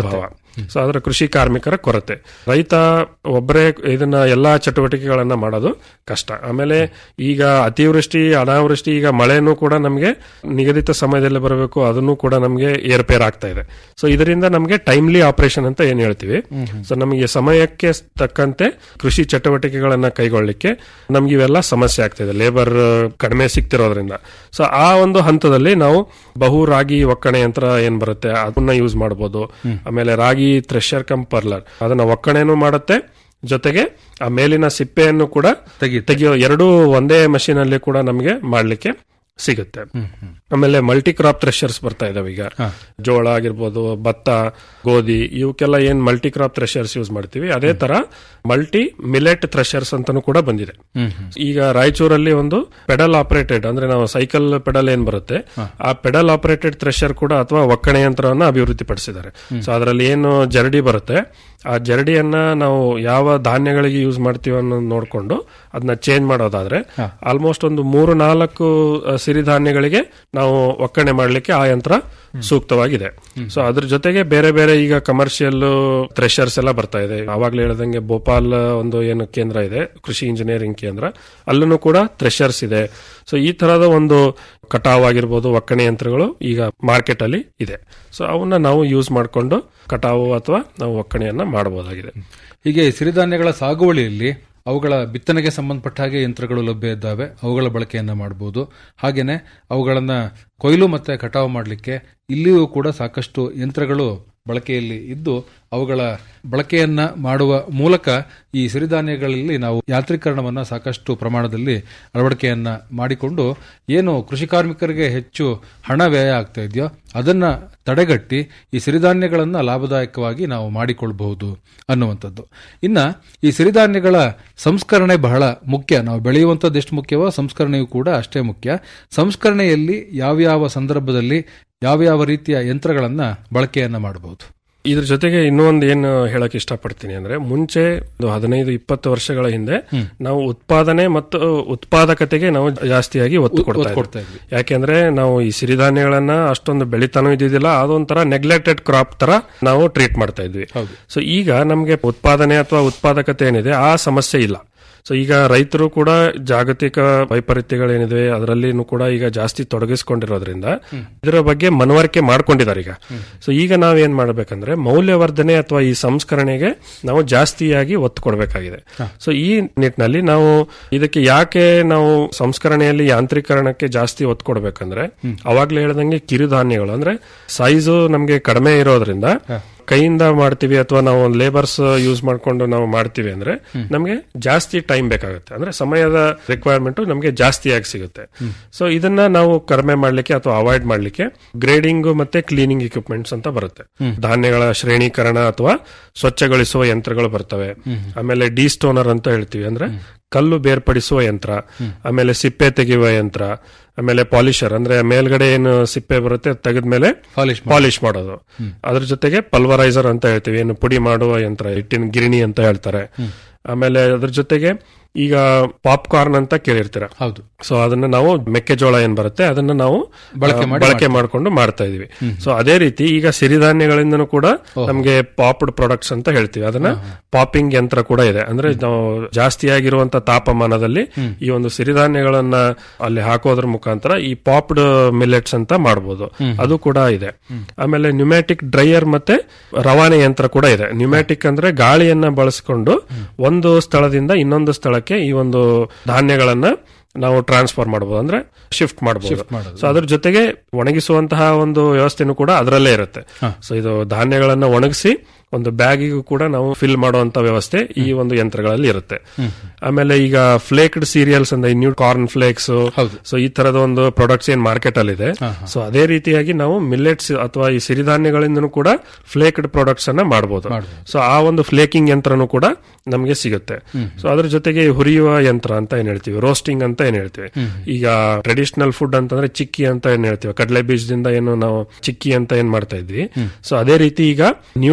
ಸೊ ಅದರ ಕೃಷಿ ಕಾರ್ಮಿಕರ ಕೊರತೆ ರೈತ ಒಬ್ಬರೇ ಇದನ್ನ ಎಲ್ಲಾ ಚಟುವಟಿಕೆಗಳನ್ನ ಮಾಡೋದು ಕಷ್ಟ ಆಮೇಲೆ ಈಗ ಅತಿವೃಷ್ಟಿ ಅನಾವೃಷ್ಟಿ ಈಗ ಮಳೆನೂ ಕೂಡ ನಮಗೆ ನಿಗದಿತ ಸಮಯದಲ್ಲಿ ಬರಬೇಕು ಅದನ್ನು ಕೂಡ ನಮಗೆ ಏರ್ಪೇರ್ ಆಗ್ತಾ ಇದೆ ಸೊ ಇದರಿಂದ ನಮಗೆ ಟೈಮ್ಲಿ ಆಪರೇಷನ್ ಅಂತ ಏನ್ ಹೇಳ್ತೀವಿ ಸೊ ನಮಗೆ ಸಮಯಕ್ಕೆ ತಕ್ಕಂತೆ ಕೃಷಿ ಚಟುವಟಿಕೆಗಳನ್ನ ಕೈಗೊಳ್ಳಿಕ್ಕೆ ನಮ್ಗೆ ಇವೆಲ್ಲ ಸಮಸ್ಯೆ ಆಗ್ತಾ ಇದೆ ಲೇಬರ್ ಕಡಿಮೆ ಸಿಗ್ತಿರೋದ್ರಿಂದ ಸೊ ಆ ಒಂದು ಹಂತದಲ್ಲಿ ನಾವು ಬಹು ರಾಗಿ ಒಕ್ಕಣೆ ಯಂತ್ರ ಏನ್ ಬರುತ್ತೆ ಅದನ್ನ ಯೂಸ್ ಮಾಡಬಹುದು ಆಮೇಲೆ ರಾಗಿ ಥ್ರೆಶರ್ ಕಮ್ ಪರ್ಲರ್ ಅದನ್ನ ಒಕ್ಕಣೆನೂ ಮಾಡುತ್ತೆ ಜೊತೆಗೆ ಆ ಮೇಲಿನ ಸಿಪ್ಪೆಯನ್ನು ಕೂಡ ತೆಗೆಯೋ ಎರಡೂ ಒಂದೇ ಮಷೀನ್ ಅಲ್ಲಿ ಕೂಡ ನಮಗೆ ಮಾಡ್ಲಿಕ್ಕೆ ಸಿಗುತ್ತೆ ಆಮೇಲೆ ಮಲ್ಟಿ ಕ್ರಾಪ್ ಥ್ರೆಶರ್ಸ್ ಬರ್ತಾ ಇದಾವೆ ಈಗ ಜೋಳ ಆಗಿರ್ಬೋದು ಭತ್ತ ಗೋಧಿ ಇವಕ್ಕೆಲ್ಲ ಏನ್ ಮಲ್ಟಿ ಕ್ರಾಪ್ ಥ್ರೆಶರ್ಸ್ ಯೂಸ್ ಮಾಡ್ತೀವಿ ಅದೇ ತರ ಮಲ್ಟಿ ಮಿಲೆಟ್ ಥ್ರೆಶರ್ಸ್ ಅಂತಾನು ಕೂಡ ಬಂದಿದೆ ಈಗ ರಾಯಚೂರಲ್ಲಿ ಒಂದು ಪೆಡಲ್ ಆಪರೇಟೆಡ್ ಅಂದ್ರೆ ನಾವು ಸೈಕಲ್ ಪೆಡಲ್ ಏನ್ ಬರುತ್ತೆ ಆ ಪೆಡಲ್ ಆಪರೇಟೆಡ್ ಥ್ರೆಶರ್ ಕೂಡ ಅಥವಾ ಒಕ್ಕಣೆ ಯಂತ್ರವನ್ನ ಅಭಿವೃದ್ಧಿ ಪಡಿಸಿದ್ದಾರೆ ಸೊ ಅದರಲ್ಲಿ ಏನು ಜರಡಿ ಬರುತ್ತೆ ಆ ಜರಡಿಯನ್ನ ನಾವು ಯಾವ ಧಾನ್ಯಗಳಿಗೆ ಯೂಸ್ ಮಾಡ್ತೀವಿ ಅನ್ನೋದು ನೋಡ್ಕೊಂಡು ಅದನ್ನ ಚೇಂಜ್ ಮಾಡೋದಾದ್ರೆ ಆಲ್ಮೋಸ್ಟ್ ಒಂದು ಮೂರು ನಾಲ್ಕು ಅಹ್, ಸಿರಿಧಾನ್ಯಗಳಿಗೆ ನಾವು ಒಕ್ಕಣೆ ಮಾಡ್ಲಿಕ್ಕೆ ಆ ಯಂತ್ರ ಸೂಕ್ತವಾಗಿದೆ ಸೊ ಅದ್ರ ಜೊತೆಗೆ ಬೇರೆ ಬೇರೆ ಈಗ ಕಮರ್ಷಿಯಲ್ ಥ್ರೆಶರ್ಸ್ ಎಲ್ಲ ಬರ್ತಾ ಇದೆ ಆವಾಗ್ಲೇ ಹೇಳ್ದಂಗೆ ಭೋಪಾಲ್ ಒಂದು ಏನು ಕೇಂದ್ರ ಇದೆ ಕೃಷಿ ಇಂಜಿನಿಯರಿಂಗ್ ಕೇಂದ್ರ ಅಲ್ಲೂ ಕೂಡ ಥ್ರೆಶರ್ಸ್ ಇದೆ ಸೊ ಈ ತರದ ಒಂದು ಕಟಾವ್ ಆಗಿರ್ಬೋದು ಒಕ್ಕಣೆ ಯಂತ್ರಗಳು ಈಗ ಮಾರ್ಕೆಟ್ ಅಲ್ಲಿ ಇದೆ ಸೊ ಅವನ್ನ ನಾವು ಯೂಸ್ ಮಾಡಿಕೊಂಡು ಕಟಾವು ಅಥವಾ ನಾವು ಒಕ್ಕಣೆಯನ್ನ ಮಾಡಬಹುದಾಗಿದೆ ಹೀಗೆ ಸಿರಿಧಾನ್ಯಗಳ ಸಾಗುವಳಿಯಲ್ಲಿ ಅವುಗಳ ಬಿತ್ತನೆಗೆ ಸಂಬಂಧಪಟ್ಟ ಹಾಗೆ ಯಂತ್ರಗಳು ಲಭ್ಯ ಇದ್ದಾವೆ ಅವುಗಳ ಬಳಕೆಯನ್ನ ಮಾಡಬಹುದು ಹಾಗೇನೆ ಅವುಗಳನ್ನ ಕೊಯ್ಲು ಮತ್ತೆ ಕಟಾವು ಮಾಡಲಿಕ್ಕೆ ಇಲ್ಲಿಯೂ ಕೂಡ ಸಾಕಷ್ಟು ಯಂತ್ರಗಳು ಬಳಕೆಯಲ್ಲಿ ಇದ್ದು ಅವುಗಳ ಬಳಕೆಯನ್ನ ಮಾಡುವ ಮೂಲಕ ಈ ಸಿರಿಧಾನ್ಯಗಳಲ್ಲಿ ನಾವು ಯಾಂತ್ರೀಕರಣವನ್ನ ಸಾಕಷ್ಟು ಪ್ರಮಾಣದಲ್ಲಿ ಅಳವಡಿಕೆಯನ್ನ ಮಾಡಿಕೊಂಡು ಏನು ಕೃಷಿ ಕಾರ್ಮಿಕರಿಗೆ ಹೆಚ್ಚು ಹಣ ವ್ಯಯ ಆಗ್ತಾ ಇದೆಯೋ ಅದನ್ನ ತಡೆಗಟ್ಟಿ ಈ ಸಿರಿಧಾನ್ಯಗಳನ್ನ ಲಾಭದಾಯಕವಾಗಿ ನಾವು ಮಾಡಿಕೊಳ್ಬಹುದು ಅನ್ನುವಂಥದ್ದು ಇನ್ನ ಈ ಸಿರಿಧಾನ್ಯಗಳ ಸಂಸ್ಕರಣೆ ಬಹಳ ಮುಖ್ಯ ನಾವು ಬೆಳೆಯುವಂಥದ್ದು ಎಷ್ಟು ಮುಖ್ಯವೋ ಸಂಸ್ಕರಣೆಯೂ ಕೂಡ ಅಷ್ಟೇ ಮುಖ್ಯ ಸಂಸ್ಕರಣೆಯಲ್ಲಿ ಯಾವ್ಯಾವ ಸಂದರ್ಭದಲ್ಲಿ ಯಾವ್ಯಾವ ರೀತಿಯ ಯಂತ್ರಗಳನ್ನ ಬಳಕೆಯನ್ನ ಮಾಡಬಹುದು ಇದ್ರ ಜೊತೆಗೆ ಇನ್ನೊಂದು ಏನು ಹೇಳಕ್ ಇಷ್ಟಪಡ್ತೀನಿ ಅಂದ್ರೆ ಮುಂಚೆ ಒಂದು ಹದಿನೈದು ಇಪ್ಪತ್ತು ವರ್ಷಗಳ ಹಿಂದೆ ನಾವು ಉತ್ಪಾದನೆ ಮತ್ತು ಉತ್ಪಾದಕತೆಗೆ ನಾವು ಜಾಸ್ತಿಯಾಗಿ ಒತ್ತು ಕೊಡ್ತಾ ಕೊಡ್ತಾ ಇದ್ವಿ ಯಾಕೆಂದ್ರೆ ನಾವು ಈ ಸಿರಿಧಾನ್ಯಗಳನ್ನ ಅಷ್ಟೊಂದು ಬೆಳಿತಾನೂ ಇದ್ದಿದ್ದಿಲ್ಲ ಅದೊಂಥರ ನೆಗ್ಲೆಕ್ಟೆಡ್ ಕ್ರಾಪ್ ತರ ನಾವು ಟ್ರೀಟ್ ಮಾಡ್ತಾ ಇದ್ವಿ ಸೊ ಈಗ ನಮಗೆ ಉತ್ಪಾದನೆ ಅಥವಾ ಉತ್ಪಾದಕತೆ ಏನಿದೆ ಆ ಸಮಸ್ಯೆ ಇಲ್ಲ ಸೊ ಈಗ ರೈತರು ಕೂಡ ಜಾಗತಿಕ ವೈಪರೀತ್ಯಗಳೇನಿದೆ ಅದರಲ್ಲಿನೂ ಕೂಡ ಈಗ ಜಾಸ್ತಿ ತೊಡಗಿಸ್ಕೊಂಡಿರೋದ್ರಿಂದ ಇದರ ಬಗ್ಗೆ ಮನವರಿಕೆ ಮಾಡ್ಕೊಂಡಿದ್ದಾರೆ ಈಗ ಸೊ ಈಗ ನಾವ್ ಏನ್ ಮಾಡ್ಬೇಕಂದ್ರೆ ಮೌಲ್ಯವರ್ಧನೆ ಅಥವಾ ಈ ಸಂಸ್ಕರಣೆಗೆ ನಾವು ಜಾಸ್ತಿಯಾಗಿ ಒತ್ತು ಕೊಡಬೇಕಾಗಿದೆ ಸೊ ಈ ನಿಟ್ಟಿನಲ್ಲಿ ನಾವು ಇದಕ್ಕೆ ಯಾಕೆ ನಾವು ಸಂಸ್ಕರಣೆಯಲ್ಲಿ ಯಾಂತ್ರೀಕರಣಕ್ಕೆ ಜಾಸ್ತಿ ಒತ್ತು ಕೊಡ್ಬೇಕಂದ್ರೆ ಅವಾಗ್ಲೇ ಹೇಳ್ದಂಗೆ ಕಿರುಧಾನ್ಯಗಳು ಅಂದ್ರೆ ಸೈಜು ನಮ್ಗೆ ಕಡಿಮೆ ಇರೋದ್ರಿಂದ ಕೈಯಿಂದ ಮಾಡ್ತೀವಿ ಅಥವಾ ನಾವು ಒಂದು ಲೇಬರ್ಸ್ ಯೂಸ್ ಮಾಡ್ಕೊಂಡು ನಾವು ಮಾಡ್ತೀವಿ ಅಂದ್ರೆ ನಮಗೆ ಜಾಸ್ತಿ ಟೈಮ್ ಬೇಕಾಗುತ್ತೆ ಅಂದ್ರೆ ಸಮಯದ ರಿಕ್ವೈರ್ಮೆಂಟ್ ನಮಗೆ ಜಾಸ್ತಿಯಾಗಿ ಸಿಗುತ್ತೆ ಸೊ ಇದನ್ನ ನಾವು ಕಡಿಮೆ ಮಾಡ್ಲಿಕ್ಕೆ ಅಥವಾ ಅವಾಯ್ಡ್ ಮಾಡ್ಲಿಕ್ಕೆ ಗ್ರೇಡಿಂಗ್ ಮತ್ತೆ ಕ್ಲೀನಿಂಗ್ ಇಕ್ವಿಪ್ಮೆಂಟ್ಸ್ ಅಂತ ಬರುತ್ತೆ ಧಾನ್ಯಗಳ ಶ್ರೇಣೀಕರಣ ಅಥವಾ ಸ್ವಚ್ಛಗೊಳಿಸುವ ಯಂತ್ರಗಳು ಬರ್ತವೆ ಆಮೇಲೆ ಡಿ ಸ್ಟೋನರ್ ಅಂತ ಹೇಳ್ತೀವಿ ಅಂದ್ರೆ ಕಲ್ಲು ಬೇರ್ಪಡಿಸುವ ಯಂತ್ರ ಆಮೇಲೆ ಸಿಪ್ಪೆ ತೆಗೆಯುವ ಯಂತ್ರ ಆಮೇಲೆ ಪಾಲಿಶರ್ ಅಂದ್ರೆ ಮೇಲ್ಗಡೆ ಏನು ಸಿಪ್ಪೆ ಬರುತ್ತೆ ತೆಗೆದ್ಮೇಲೆ ಪಾಲಿಶ್ ಪಾಲಿಶ್ ಮಾಡೋದು ಅದ್ರ ಜೊತೆಗೆ ಪಲ್ವರೈಸರ್ ಅಂತ ಹೇಳ್ತೀವಿ ಏನು ಪುಡಿ ಮಾಡುವ ಯಂತ್ರ ಹಿಟ್ಟಿನ ಗಿರಣಿ ಅಂತ ಹೇಳ್ತಾರೆ ಆಮೇಲೆ ಅದ್ರ ಜೊತೆಗೆ ಈಗ ಪಾಪ್ಕಾರ್ನ್ ಅಂತ ಕೇಳಿರ್ತೀರ ಹೌದು ಸೊ ಅದನ್ನ ನಾವು ಮೆಕ್ಕೆಜೋಳ ಏನ್ ಬರುತ್ತೆ ಅದನ್ನ ನಾವು ಬಳಕೆ ಆ, ಮಾಡಿ ಬಳಕೆ ಮಾಡ್ಕೊಂಡು ಮಾಡ್ತಾ ಇದೀವಿ ಸೊ ಅದೇ ರೀತಿ ಈಗ ಸಿರಿಧಾನ್ಯಗಳಿಂದನೂ ಕೂಡ ನಮ್ಗೆ ಪಾಪ್ಡ್ ಪ್ರಾಡಕ್ಟ್ಸ್ ಅಂತ ಹೇಳ್ತೀವಿ ಅದನ್ನ ಪಾಪಿಂಗ್ ಯಂತ್ರ ಕೂಡ ಇದೆ ಅಂದ್ರೆ ನಾವು ಜಾಸ್ತಿಯಾಗಿರುವಂತ ತಾಪಮಾನದಲ್ಲಿ ಈ ಒಂದು ಸಿರಿಧಾನ್ಯಗಳನ್ನ ಅಲ್ಲಿ ಹಾಕೋದ್ರ ಮುಖಾಂತರ ಈ ಪಾಪ್ಡ್ ಮಿಲೆಟ್ಸ್ ಅಂತ ಮಾಡಬಹುದು ಅದು ಕೂಡ ಇದೆ ಆಮೇಲೆ ನ್ಯೂಮ್ಯಾಟಿಕ್ ಡ್ರೈಯರ್ ಮತ್ತೆ ರವಾನೆ ಯಂತ್ರ ಕೂಡ ಇದೆ ನ್ಯೂಮ್ಯಾಟಿಕ್ ಅಂದ್ರೆ ಗಾಳಿಯನ್ನ ಬಳಸಿಕೊಂಡು ಒಂದು ಸ್ಥಳದಿಂದ ಇನ್ನೊಂದು ಸ್ಥಳಕ್ಕೆ ಈ ಒಂದು ಧಾನ್ಯಗಳನ್ನ ನಾವು ಟ್ರಾನ್ಸ್ಫರ್ ಮಾಡಬಹುದು ಅಂದ್ರೆ ಶಿಫ್ಟ್ ಮಾಡಬಹುದು ಸೊ ಅದ್ರ ಜೊತೆಗೆ ಒಣಗಿಸುವಂತಹ ಒಂದು ವ್ಯವಸ್ಥೆನೂ ಕೂಡ ಅದರಲ್ಲೇ ಇರುತ್ತೆ ಸೊ ಇದು ಧಾನ್ಯಗಳನ್ನ ಒಣಗಿಸಿ ಒಂದು ಬ್ಯಾಗಿಗೂ ಕೂಡ ನಾವು ಫಿಲ್ ಮಾಡುವಂತ ವ್ಯವಸ್ಥೆ ಈ ಒಂದು ಯಂತ್ರಗಳಲ್ಲಿ ಇರುತ್ತೆ ಆಮೇಲೆ ಈಗ ಫ್ಲೇಕ್ಡ್ ಸೀರಿಯಲ್ಸ್ ಅಂದ್ರೆ ನ್ಯೂ ಕಾರ್ನ್ ಫ್ಲೇಕ್ಸ್ ಸೊ ಈ ತರದ ಒಂದು ಪ್ರಾಡಕ್ಟ್ಸ್ ಏನ್ ಮಾರ್ಕೆಟ್ ಅಲ್ಲಿ ಇದೆ ಸೊ ಅದೇ ರೀತಿಯಾಗಿ ನಾವು ಮಿಲ್ಲೆಟ್ಸ್ ಅಥವಾ ಈ ಸಿರಿಧಾನ್ಯಗಳಿಂದನೂ ಕೂಡ ಫ್ಲೇಕ್ಡ್ ಪ್ರಾಡಕ್ಟ್ಸ್ ಅನ್ನ ಮಾಡಬಹುದು ಸೊ ಆ ಒಂದು ಫ್ಲೇಕಿಂಗ್ ಯಂತ್ರನೂ ಕೂಡ ನಮಗೆ ಸಿಗುತ್ತೆ ಸೊ ಅದ್ರ ಜೊತೆಗೆ ಹುರಿಯುವ ಯಂತ್ರ ಅಂತ ಏನ್ ಹೇಳ್ತೀವಿ ರೋಸ್ಟಿಂಗ್ ಅಂತ ಏನ್ ಹೇಳ್ತೀವಿ ಈಗ ಟ್ರೆಡಿಷನಲ್ ಫುಡ್ ಅಂತಂದ್ರೆ ಚಿಕ್ಕಿ ಅಂತ ಏನ್ ಹೇಳ್ತೀವಿ ಕಡಲೆ ಬೀಜದಿಂದ ಏನು ನಾವು ಚಿಕ್ಕಿ ಅಂತ ಏನ್ ಮಾಡ್ತಾ ಇದ್ವಿ ಸೊ ಅದೇ ರೀತಿ ಈಗ ನ್ಯೂಟ್ರಿ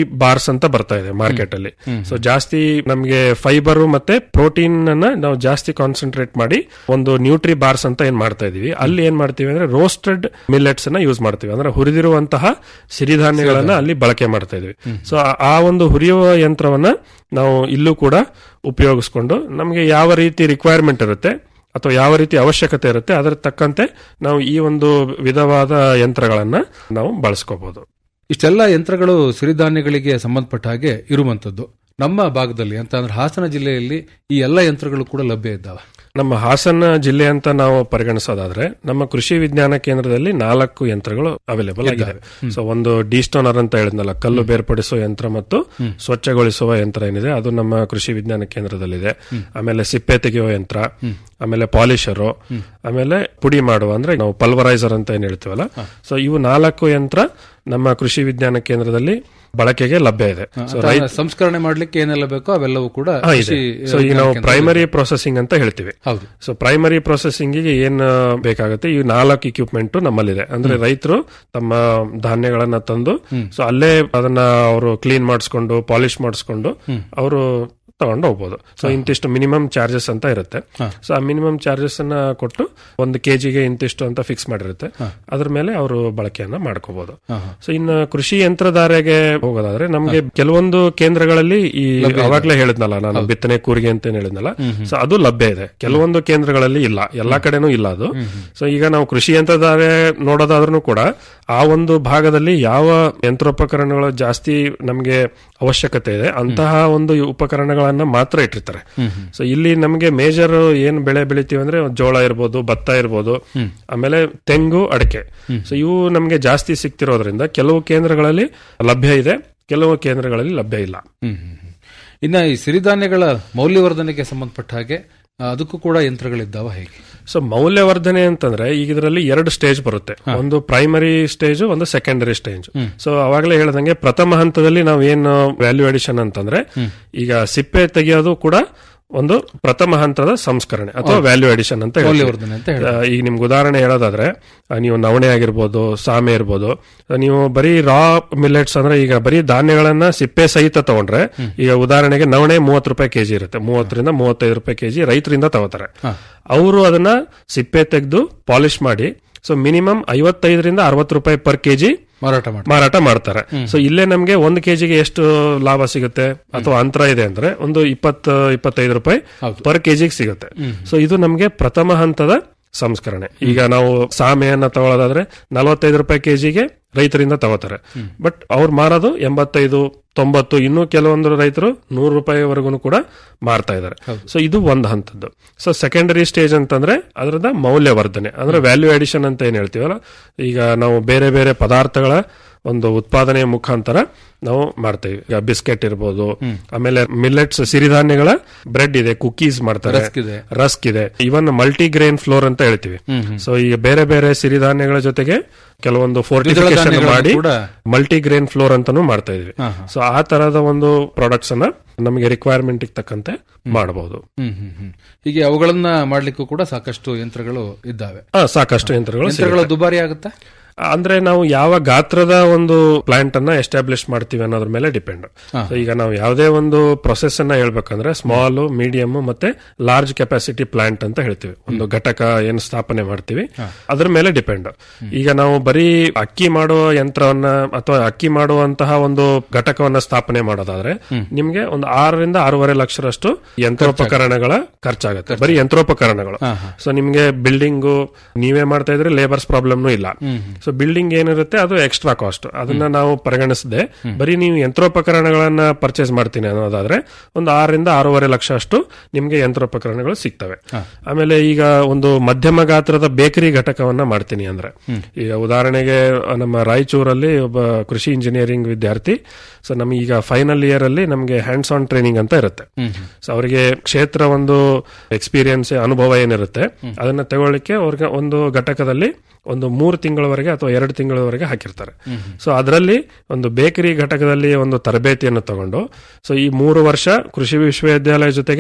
ಬಾರ್ಸ್ ಅಂತ ಬರ್ತಾ ಇದೆ ಮಾರ್ಕೆಟ್ ಅಲ್ಲಿ ಸೊ ಜಾಸ್ತಿ ನಮಗೆ ಫೈಬರ್ ಮತ್ತೆ ಪ್ರೋಟೀನ್ ಅನ್ನ ನಾವು ಜಾಸ್ತಿ ಕಾನ್ಸಂಟ್ರೇಟ್ ಮಾಡಿ ಒಂದು ನ್ಯೂಟ್ರಿ ಬಾರ್ಸ್ ಅಂತ ಏನ್ ಮಾಡ್ತಾ ಇದೀವಿ ಅಲ್ಲಿ ಏನ್ ಮಾಡ್ತೀವಿ ಅಂದ್ರೆ ರೋಸ್ಟೆಡ್ ಮಿಲ್ಲೆಟ್ಸ್ ಅನ್ನ ಯೂಸ್ ಮಾಡ್ತೀವಿ ಅಂದ್ರೆ ಹುರಿದಿರುವಂತಹ ಸಿರಿಧಾನ್ಯಗಳನ್ನ ಅಲ್ಲಿ ಬಳಕೆ ಮಾಡ್ತಾ ಇದೀವಿ ಸೊ ಆ ಒಂದು ಹುರಿಯುವ ಯಂತ್ರವನ್ನ ನಾವು ಇಲ್ಲೂ ಕೂಡ ಉಪಯೋಗಿಸ್ಕೊಂಡು ನಮಗೆ ಯಾವ ರೀತಿ ರಿಕ್ವೈರ್ಮೆಂಟ್ ಇರುತ್ತೆ ಅಥವಾ ಯಾವ ರೀತಿ ಅವಶ್ಯಕತೆ ಇರುತ್ತೆ ಅದರ ತಕ್ಕಂತೆ ನಾವು ಈ ಒಂದು ವಿಧವಾದ ಯಂತ್ರಗಳನ್ನ ನಾವು ಬಳಸ್ಕೋಬಹುದು ಇಷ್ಟೆಲ್ಲ ಯಂತ್ರಗಳು ಸಿರಿಧಾನ್ಯಗಳಿಗೆ ಸಂಬಂಧಪಟ್ಟ ಹಾಗೆ ಇರುವಂತದ್ದು ನಮ್ಮ ಭಾಗದಲ್ಲಿ ಅಂತ ಅಂದ್ರೆ ಹಾಸನ ಜಿಲ್ಲೆಯಲ್ಲಿ ಈ ಎಲ್ಲ ಯಂತ್ರಗಳು ಕೂಡ ಲಭ್ಯ ಇದ್ದಾವೆ ನಮ್ಮ ಹಾಸನ ಜಿಲ್ಲೆ ಅಂತ ನಾವು ಪರಿಗಣಿಸೋದಾದ್ರೆ ನಮ್ಮ ಕೃಷಿ ವಿಜ್ಞಾನ ಕೇಂದ್ರದಲ್ಲಿ ನಾಲ್ಕು ಯಂತ್ರಗಳು ಅವೈಲೇಬಲ್ ಆಗಿದ್ದಾವೆ ಸೊ ಒಂದು ಡಿಸ್ಟೋನರ್ ಅಂತ ಹೇಳಿದ್ನಲ್ಲ ಕಲ್ಲು ಬೇರ್ಪಡಿಸುವ ಯಂತ್ರ ಮತ್ತು ಸ್ವಚ್ಛಗೊಳಿಸುವ ಯಂತ್ರ ಏನಿದೆ ಅದು ನಮ್ಮ ಕೃಷಿ ವಿಜ್ಞಾನ ಕೇಂದ್ರದಲ್ಲಿದೆ ಆಮೇಲೆ ಸಿಪ್ಪೆ ತೆಗೆಯುವ ಯಂತ್ರ ಆಮೇಲೆ ಪಾಲಿಶರು ಆಮೇಲೆ ಪುಡಿ ಮಾಡುವ ಅಂದ್ರೆ ನಾವು ಪಲ್ವರೈಸರ್ ಅಂತ ಏನ್ ಹೇಳ್ತೀವಲ್ಲ ಸೊ ಇವು ನಾಲ್ಕು ಯಂತ್ರ ನಮ್ಮ ಕೃಷಿ ವಿಜ್ಞಾನ ಕೇಂದ್ರದಲ್ಲಿ ಬಳಕೆಗೆ ಲಭ್ಯ ಇದೆ ಸೊ ಅಥವಾ ಸಂಸ್ಕರಣೆ ಮಾಡ್ಲಿಕ್ಕೆ ಏನೆಲ್ಲ ಬೇಕೋ ಅವೆಲ್ಲವೂ ಕೂಡ ಹಾ, ಇದೆ ಕೃಷಿ ಸೊ ಈಗ ನಾವು ವಿಜ್ಞಾನ ಪ್ರೈಮರಿ ಪ್ರೊಸೆಸಿಂಗ್ ಅಂತ ಹೇಳ್ತೀವಿ ಹೌದು ಸೊ ಪ್ರೈಮರಿ ಪ್ರೊಸೆಸಿಂಗ್ ಗೆ ಏನ್ ಬೇಕಾಗುತ್ತೆ ಈ ನಾಲ್ಕು ಇಕ್ವಿಪ್ಮೆಂಟ್ ನಮ್ಮಲ್ಲಿದೆ ಅಂದ್ರೆ ರೈತರು ತಮ್ಮ ಧಾನ್ಯಗಳನ್ನ ತಂದು ಸೊ ಅಲ್ಲೇ ಅದನ್ನ ಅವರು ಕ್ಲೀನ್ ಮಾಡಿಸ್ಕೊಂಡು ಪಾಲಿಶ್ ಮಾಡಿಸ್ಕೊಂಡು ಅವರು ತಗೊಂಡು ಹೋಗ್ಬೋದು ಸೊ ಇಂತಿಷ್ಟು ಮಿನಿಮಮ್ ಚಾರ್ಜಸ್ ಅಂತ ಇರುತ್ತೆ ಸೊ ಆ ಮಿನಿಮಮ್ ಚಾರ್ಜಸ್ ಅನ್ನ ಕೊಟ್ಟು ಒಂದು ಕೆಜಿಗೆ ಇಂತಿಷ್ಟು ಅಂತ ಫಿಕ್ಸ್ ಮಾಡಿರುತ್ತೆ ಅದ್ರ ಮೇಲೆ ಅವರು ಬಳಕೆಯನ್ನ ಮಾಡ್ಕೋಬಹುದು ಸೊ ಇನ್ನು ಕೃಷಿ ಯಂತ್ರಧಾರೆಗೆ ಹೋಗೋದಾದ್ರೆ ನಮ್ಗೆ ಕೆಲವೊಂದು ಕೇಂದ್ರಗಳಲ್ಲಿ ಈ ಅವಾಗ್ಲೇ ಹೇಳಿದ್ನಲ್ಲ ನಾನು ಬಿತ್ತನೆ ಕೂರಿಗೆ ಅಂತ ಏನ್ ಹೇಳಿದ್ನಲ್ಲ ಸೊ ಅದು ಲಭ್ಯ ಇದೆ ಕೆಲವೊಂದು ಕೇಂದ್ರಗಳಲ್ಲಿ ಇಲ್ಲ ಎಲ್ಲಾ ಕಡೆನೂ ಇಲ್ಲ ಅದು ಸೊ ಈಗ ನಾವು ಕೃಷಿ ಯಂತ್ರಧಾರೆ ನೋಡೋದಾದ್ರೂ ಕೂಡ ಆ ಒಂದು ಭಾಗದಲ್ಲಿ ಯಾವ ಯಂತ್ರೋಪಕರಣಗಳು ಜಾಸ್ತಿ ನಮಗೆ ಅವಶ್ಯಕತೆ ಇದೆ ಅಂತಹ ಒಂದು ಉಪಕರಣಗಳನ್ನ ಮಾತ್ರ ಇಟ್ಟಿರ್ತಾರೆ ಸೊ ಇಲ್ಲಿ ನಮಗೆ ಮೇಜರ್ ಏನ್ ಬೆಳೆ ಬೆಳಿತೀವಿ ಅಂದ್ರೆ ಜೋಳ ಇರ್ಬೋದು ಭತ್ತ ಇರ್ಬೋದು ಆಮೇಲೆ ತೆಂಗು ಅಡಿಕೆ ಸೊ ಇವು ನಮಗೆ ಜಾಸ್ತಿ ಸಿಗ್ತಿರೋದ್ರಿಂದ ಕೆಲವು ಕೇಂದ್ರಗಳಲ್ಲಿ ಲಭ್ಯ ಇದೆ ಕೆಲವು ಕೇಂದ್ರಗಳಲ್ಲಿ ಲಭ್ಯ ಇಲ್ಲ ಹ್ಮ್, ಹ್ಮ್, ಹ್ಮ್. ಇನ್ನ ಈ ಸಿರಿಧಾನ್ಯಗಳ ಮೌಲ್ಯವರ್ಧನೆಗೆ ಸಂಬಂಧಪಟ್ಟ ಹಾಗೆ ಆ, ಅದಕ್ಕೂ ಕೂಡ ಯಂತ್ರಗಳಿದ್ದಾವ ಹೇಗೆ ಸೊ ಮೌಲ್ಯವರ್ಧನೆ ಅಂತಂದ್ರೆ ಈಗ ಇದರಲ್ಲಿ ಎರಡು ಸ್ಟೇಜ್ ಬರುತ್ತೆ ಒಂದು ಪ್ರೈಮರಿ ಸ್ಟೇಜ್ ಒಂದು ಸೆಕೆಂಡರಿ ಸ್ಟೇಜ್ ಸೊ ಅವಾಗಲೇ ಹೇಳ್ದಂಗೆ ಪ್ರಥಮ ಹಂತದಲ್ಲಿ ನಾವು ಏನು ವ್ಯಾಲ್ಯೂ ಅಡಿಷನ್ ಅಂತಂದ್ರೆ ಈಗ ಸಿಪ್ಪೆ ತೆಗೆಯೋದು ಕೂಡ ಒಂದು ಪ್ರಥಮ ಹಂತದ ಸಂಸ್ಕರಣೆ ಅಥವಾ ವ್ಯಾಲ್ಯೂ ಅಡಿಷನ್ ಅಂತ ಹೇಳ್ತೀವಿ. ಮೌಲ್ಯವರ್ಧನೆ ಅಂತ ಆ, ಈಗ ನಿಮ್ಗೆ ಉದಾಹರಣೆ ಹೇಳೋದಾದ್ರೆ ಆ, ನೀವು ನವಣೆ ಆಗಿರ್ಬೋದು ಸಾಮೆ ಇರ್ಬೋದು ಆ, ನೀವು ಬರೀ ರಾ ಮಿಲೆಟ್ಸ್ ಅಂದ್ರೆ ಈಗ ಬರೀ ಧಾನ್ಯಗಳನ್ನ ಸಿಪ್ಪೆ ಸಹಿತ ತಗೊಂಡ್ರೆ ಈಗ ಉದಾಹರಣೆಗೆ ನವಣೆ ಮೂವತ್ತು ರೂಪಾಯಿ ಕೆಜಿ ಇರುತ್ತೆ ಮೂವತ್ತರಿಂದ ಮೂವತ್ತೈದು ರೂಪಾಯಿ ಕೆಜಿ ರೈತರಿಂದ ತಗೋತಾರೆ ಅವರು ಅದನ್ನ ಸಿಪ್ಪೆ ತೆಗೆದು ಪಾಲಿಶ್ ಮಾಡಿ ಸೊ ಮಿನಿಮಮ್ ಐವತ್ತೈದರಿಂದ ಅರವತ್ತು ರೂಪಾಯಿ ಪರ್ ಕೆಜಿ ಮಾರಾಟ ಮಾಡಿ ಮಾರಾಟ ಮಾಡ್ತಾರೆ ಸೊ ಇಲ್ಲೇ ನಮ್ಗೆ ಒಂದು ಕೆಜಿಗೆ ಎಷ್ಟು ಲಾಭ ಸಿಗುತ್ತೆ ಅಥವಾ ಅಂತರ ಇದೆ ಅಂದ್ರೆ ಒಂದು ಇಪ್ಪತ್ತು ಇಪ್ಪತ್ತೈದು ರೂಪಾಯಿ ಪರ್ ಕೆಜಿಗೆ ಸಿಗುತ್ತೆ ಸೊ ಇದು ನಮ್ಗೆ ಪ್ರಥಮ ಹಂತದ ಸಂಸ್ಕರಣೆ ಈಗ ನಾವು ಸಾಮೆಯನ್ನ ತಗೊಳ್ಳೋದಾದ್ರೆ ನಲವತ್ತೈದು ರೂಪಾಯಿ ಕೆಜಿಗೆ ರೈತರಿಂದ ತಗೋತಾರೆ ಬಟ್ ಅವ್ರು ಮಾರೋದು ಎಂಬತ್ತೈದು ತೊಂಬತ್ತು ಇನ್ನೂ ಕೆಲವೊಂದು ರೈತರು ನೂರು ರೂಪಾಯಿವರೆಗೂ ಕೂಡ ಮಾರ್ತಾ ಇದ್ದಾರೆ ಸೊ ಇದು ಒಂದು ಹಂತದ್ದು ಸೊ ಸೆಕೆಂಡರಿ ಸ್ಟೇಜ್ ಅಂತಂದ್ರೆ ಅದರದ ಮೌಲ್ಯವರ್ಧನೆ ಅಂದ್ರೆ ವ್ಯಾಲ್ಯೂ ಅಡಿಷನ್ ಅಂತ ಏನ್ ಹೇಳ್ತೀವಲ್ಲ ಈಗ ನಾವು ಬೇರೆ ಬೇರೆ ಪದಾರ್ಥಗಳ ಒಂದು ಉತ್ಪಾದನೆಯ ಮುಖಾಂತರ ನಾವು ಮಾಡ್ತೇವೆ ಈಗ ಬಿಸ್ಕೆಟ್ ಇರ್ಬೋದು ಆಮೇಲೆ ಮಿಲ್ಲೆಟ್ಸ್ ಸಿರಿಧಾನ್ಯಗಳ ಬ್ರೆಡ್ ಇದೆ ಕುಕೀಸ್ ಮಾಡ್ತಾರೆ ರಸ್ಕ್ ಇದೆ. ರಸ್ಕ್ ಇದೆ ಇವನ್ ಮಲ್ಟಿ ಗ್ರೇನ್ ಫ್ಲೋರ್ ಅಂತ ಹೇಳ್ತೀವಿ ಸೊ ಈಗ ಬೇರೆ ಬೇರೆ ಸಿರಿಧಾನ್ಯಗಳ ಜೊತೆಗೆ ಕೆಲವೊಂದು ಫೋರ್ಟಿಫಿಕೇಶನ್ ಧಾನ್ಯಗಳನ್ನು ಮಾಡಿ ಕೂಡ ಮಲ್ಟಿ ಗ್ರೇನ್ ಫ್ಲೋರ್ ಅಂತಾನು ಮಾಡ್ತಾ ಇದೀವಿ ಸೊ ಆ ತರದ ಒಂದು ಪ್ರಾಡಕ್ಟ್ಸ್ ಅನ್ನ ನಮಗೆ ರಿಕ್ವೈರ್ಮೆಂಟ್ ತಕ್ಕಂತೆ ಮಾಡಬಹುದು ಹ್ಮ್ ಹ್ಮ್ ಹ್ಮ್ ಹೀಗೆ ಅವುಗಳನ್ನ ಮಾಡ್ಲಿಕ್ಕೂ ಕೂಡ ಸಾಕಷ್ಟು ಯಂತ್ರಗಳು ಇದ್ದಾವೆ ಸಾಕಷ್ಟು ಯಂತ್ರಗಳು ಯಂತ್ರಗಳು ದುಬಾರಿ ಆಗುತ್ತಾ ಅಂದ್ರೆ ನಾವು ಯಾವ ಗಾತ್ರದ ಒಂದು ಪ್ಲಾಂಟ್ ಅನ್ನ ಎಸ್ಟಾಬ್ಲಿಷ್ ಮಾಡ್ತೀವಿ ಅನ್ನೋದ್ರ ಮೇಲೆ ಡಿಪೆಂಡ್ ಈಗ ನಾವು ಯಾವುದೇ ಒಂದು ಪ್ರೊಸೆಸ್ ಅನ್ನ ಹೇಳ್ಬೇಕಂದ್ರೆ ಸ್ಮಾಲ್ ಮೀಡಿಯಂ ಮತ್ತೆ ಲಾರ್ಜ್ ಕೆಪಾಸಿಟಿ ಪ್ಲಾಂಟ್ ಅಂತ ಹೇಳ್ತೀವಿ ಒಂದು ಘಟಕ ಏನು ಸ್ಥಾಪನೆ ಮಾಡ್ತೀವಿ ಅದ್ರ ಮೇಲೆ ಡಿಪೆಂಡ್ ಈಗ ನಾವು ಬರೀ ಅಕ್ಕಿ ಮಾಡುವ ಯಂತ್ರವನ್ನ ಅಥವಾ ಅಕ್ಕಿ ಮಾಡುವಂತಹ ಒಂದು ಘಟಕವನ್ನ ಸ್ಥಾಪನೆ ಮಾಡೋದಾದ್ರೆ ನಿಮ್ಗೆ ಒಂದು ಆರರಿಂದ ಆರೂವರೆ ಲಕ್ಷರಷ್ಟು ಯಂತ್ರೋಪಕರಣಗಳ ಖರ್ಚಾಗುತ್ತೆ ಬರೀ ಯಂತ್ರೋಪಕರಣಗಳು ಸೊ ನಿಮ್ಗೆ ಬಿಲ್ಡಿಂಗು ನೀವೇ ಮಾಡ್ತಾ ಇದ್ರೆ ಲೇಬರ್ಸ್ ಪ್ರಾಬ್ಲಮ್ನು ಇಲ್ಲ ಸೊ ಬಿಲ್ಡಿಂಗ್ ಏನಿರುತ್ತೆ ಅದು ಎಕ್ಸ್ಟ್ರಾ ಕಾಸ್ಟ್ ಅದನ್ನ ನಾವು ಪರಿಗಣಿಸದೆ ಬರೀ ನೀವು ಯಂತ್ರೋಪಕರಣಗಳನ್ನ ಪರ್ಚೇಸ್ ಮಾಡ್ತೀನಿ ಅನ್ನೋದಾದ್ರೆ ಒಂದು ಆರರಿಂದ ಆರೂವರೆ ಲಕ್ಷ ಅಷ್ಟು ನಿಮ್ಗೆ ಯಂತ್ರೋಪಕರಣಗಳು ಸಿಗ್ತವೆ ಆಮೇಲೆ ಈಗ ಒಂದು ಮಧ್ಯಮ ಗಾತ್ರದ ಬೇಕರಿ ಘಟಕವನ್ನ ಮಾಡ್ತೀನಿ ಅಂದ್ರೆ ಈಗ ಉದಾಹರಣೆಗೆ ನಮ್ಮ ರಾಯಚೂರಲ್ಲಿ ಒಬ್ಬ ಕೃಷಿ ಇಂಜಿನಿಯರಿಂಗ್ ವಿದ್ಯಾರ್ಥಿ ಸೊ ನಮ್ಗೆ ಈಗ ಫೈನಲ್ ಇಯರ್ ಅಲ್ಲಿ ನಮಗೆ ಹ್ಯಾಂಡ್ಸ್ ಆನ್ ಟ್ರೈನಿಂಗ್ ಅಂತ ಇರುತ್ತೆ ಸೊ ಅವರಿಗೆ ಕ್ಷೇತ್ರ ಒಂದು ಎಕ್ಸ್ಪೀರಿಯನ್ಸ್ ಅನುಭವ ಏನಿರುತ್ತೆ ಅದನ್ನ ತಗೊಳ್ಳಿಕ್ಕೆ ಅವ್ರಿಗೆ ಒಂದು ಘಟಕದಲ್ಲಿ ಒಂದು ಮೂರು ತಿಂಗಳವರೆಗೆ ಅಥವಾ ಎರಡು ತಿಂಗಳವರೆಗೆ ಹಾಕಿರ್ತಾರೆ ಸೊ ಅದರಲ್ಲಿ ಒಂದು ಬೇಕರಿ ಘಟಕದಲ್ಲಿ ಒಂದು ತರಬೇತಿಯನ್ನು ತಗೊಂಡು ಸೊ ಈ ಮೂರು ವರ್ಷ ಕೃಷಿ ವಿಶ್ವವಿದ್ಯಾಲಯ ಜೊತೆಗೆ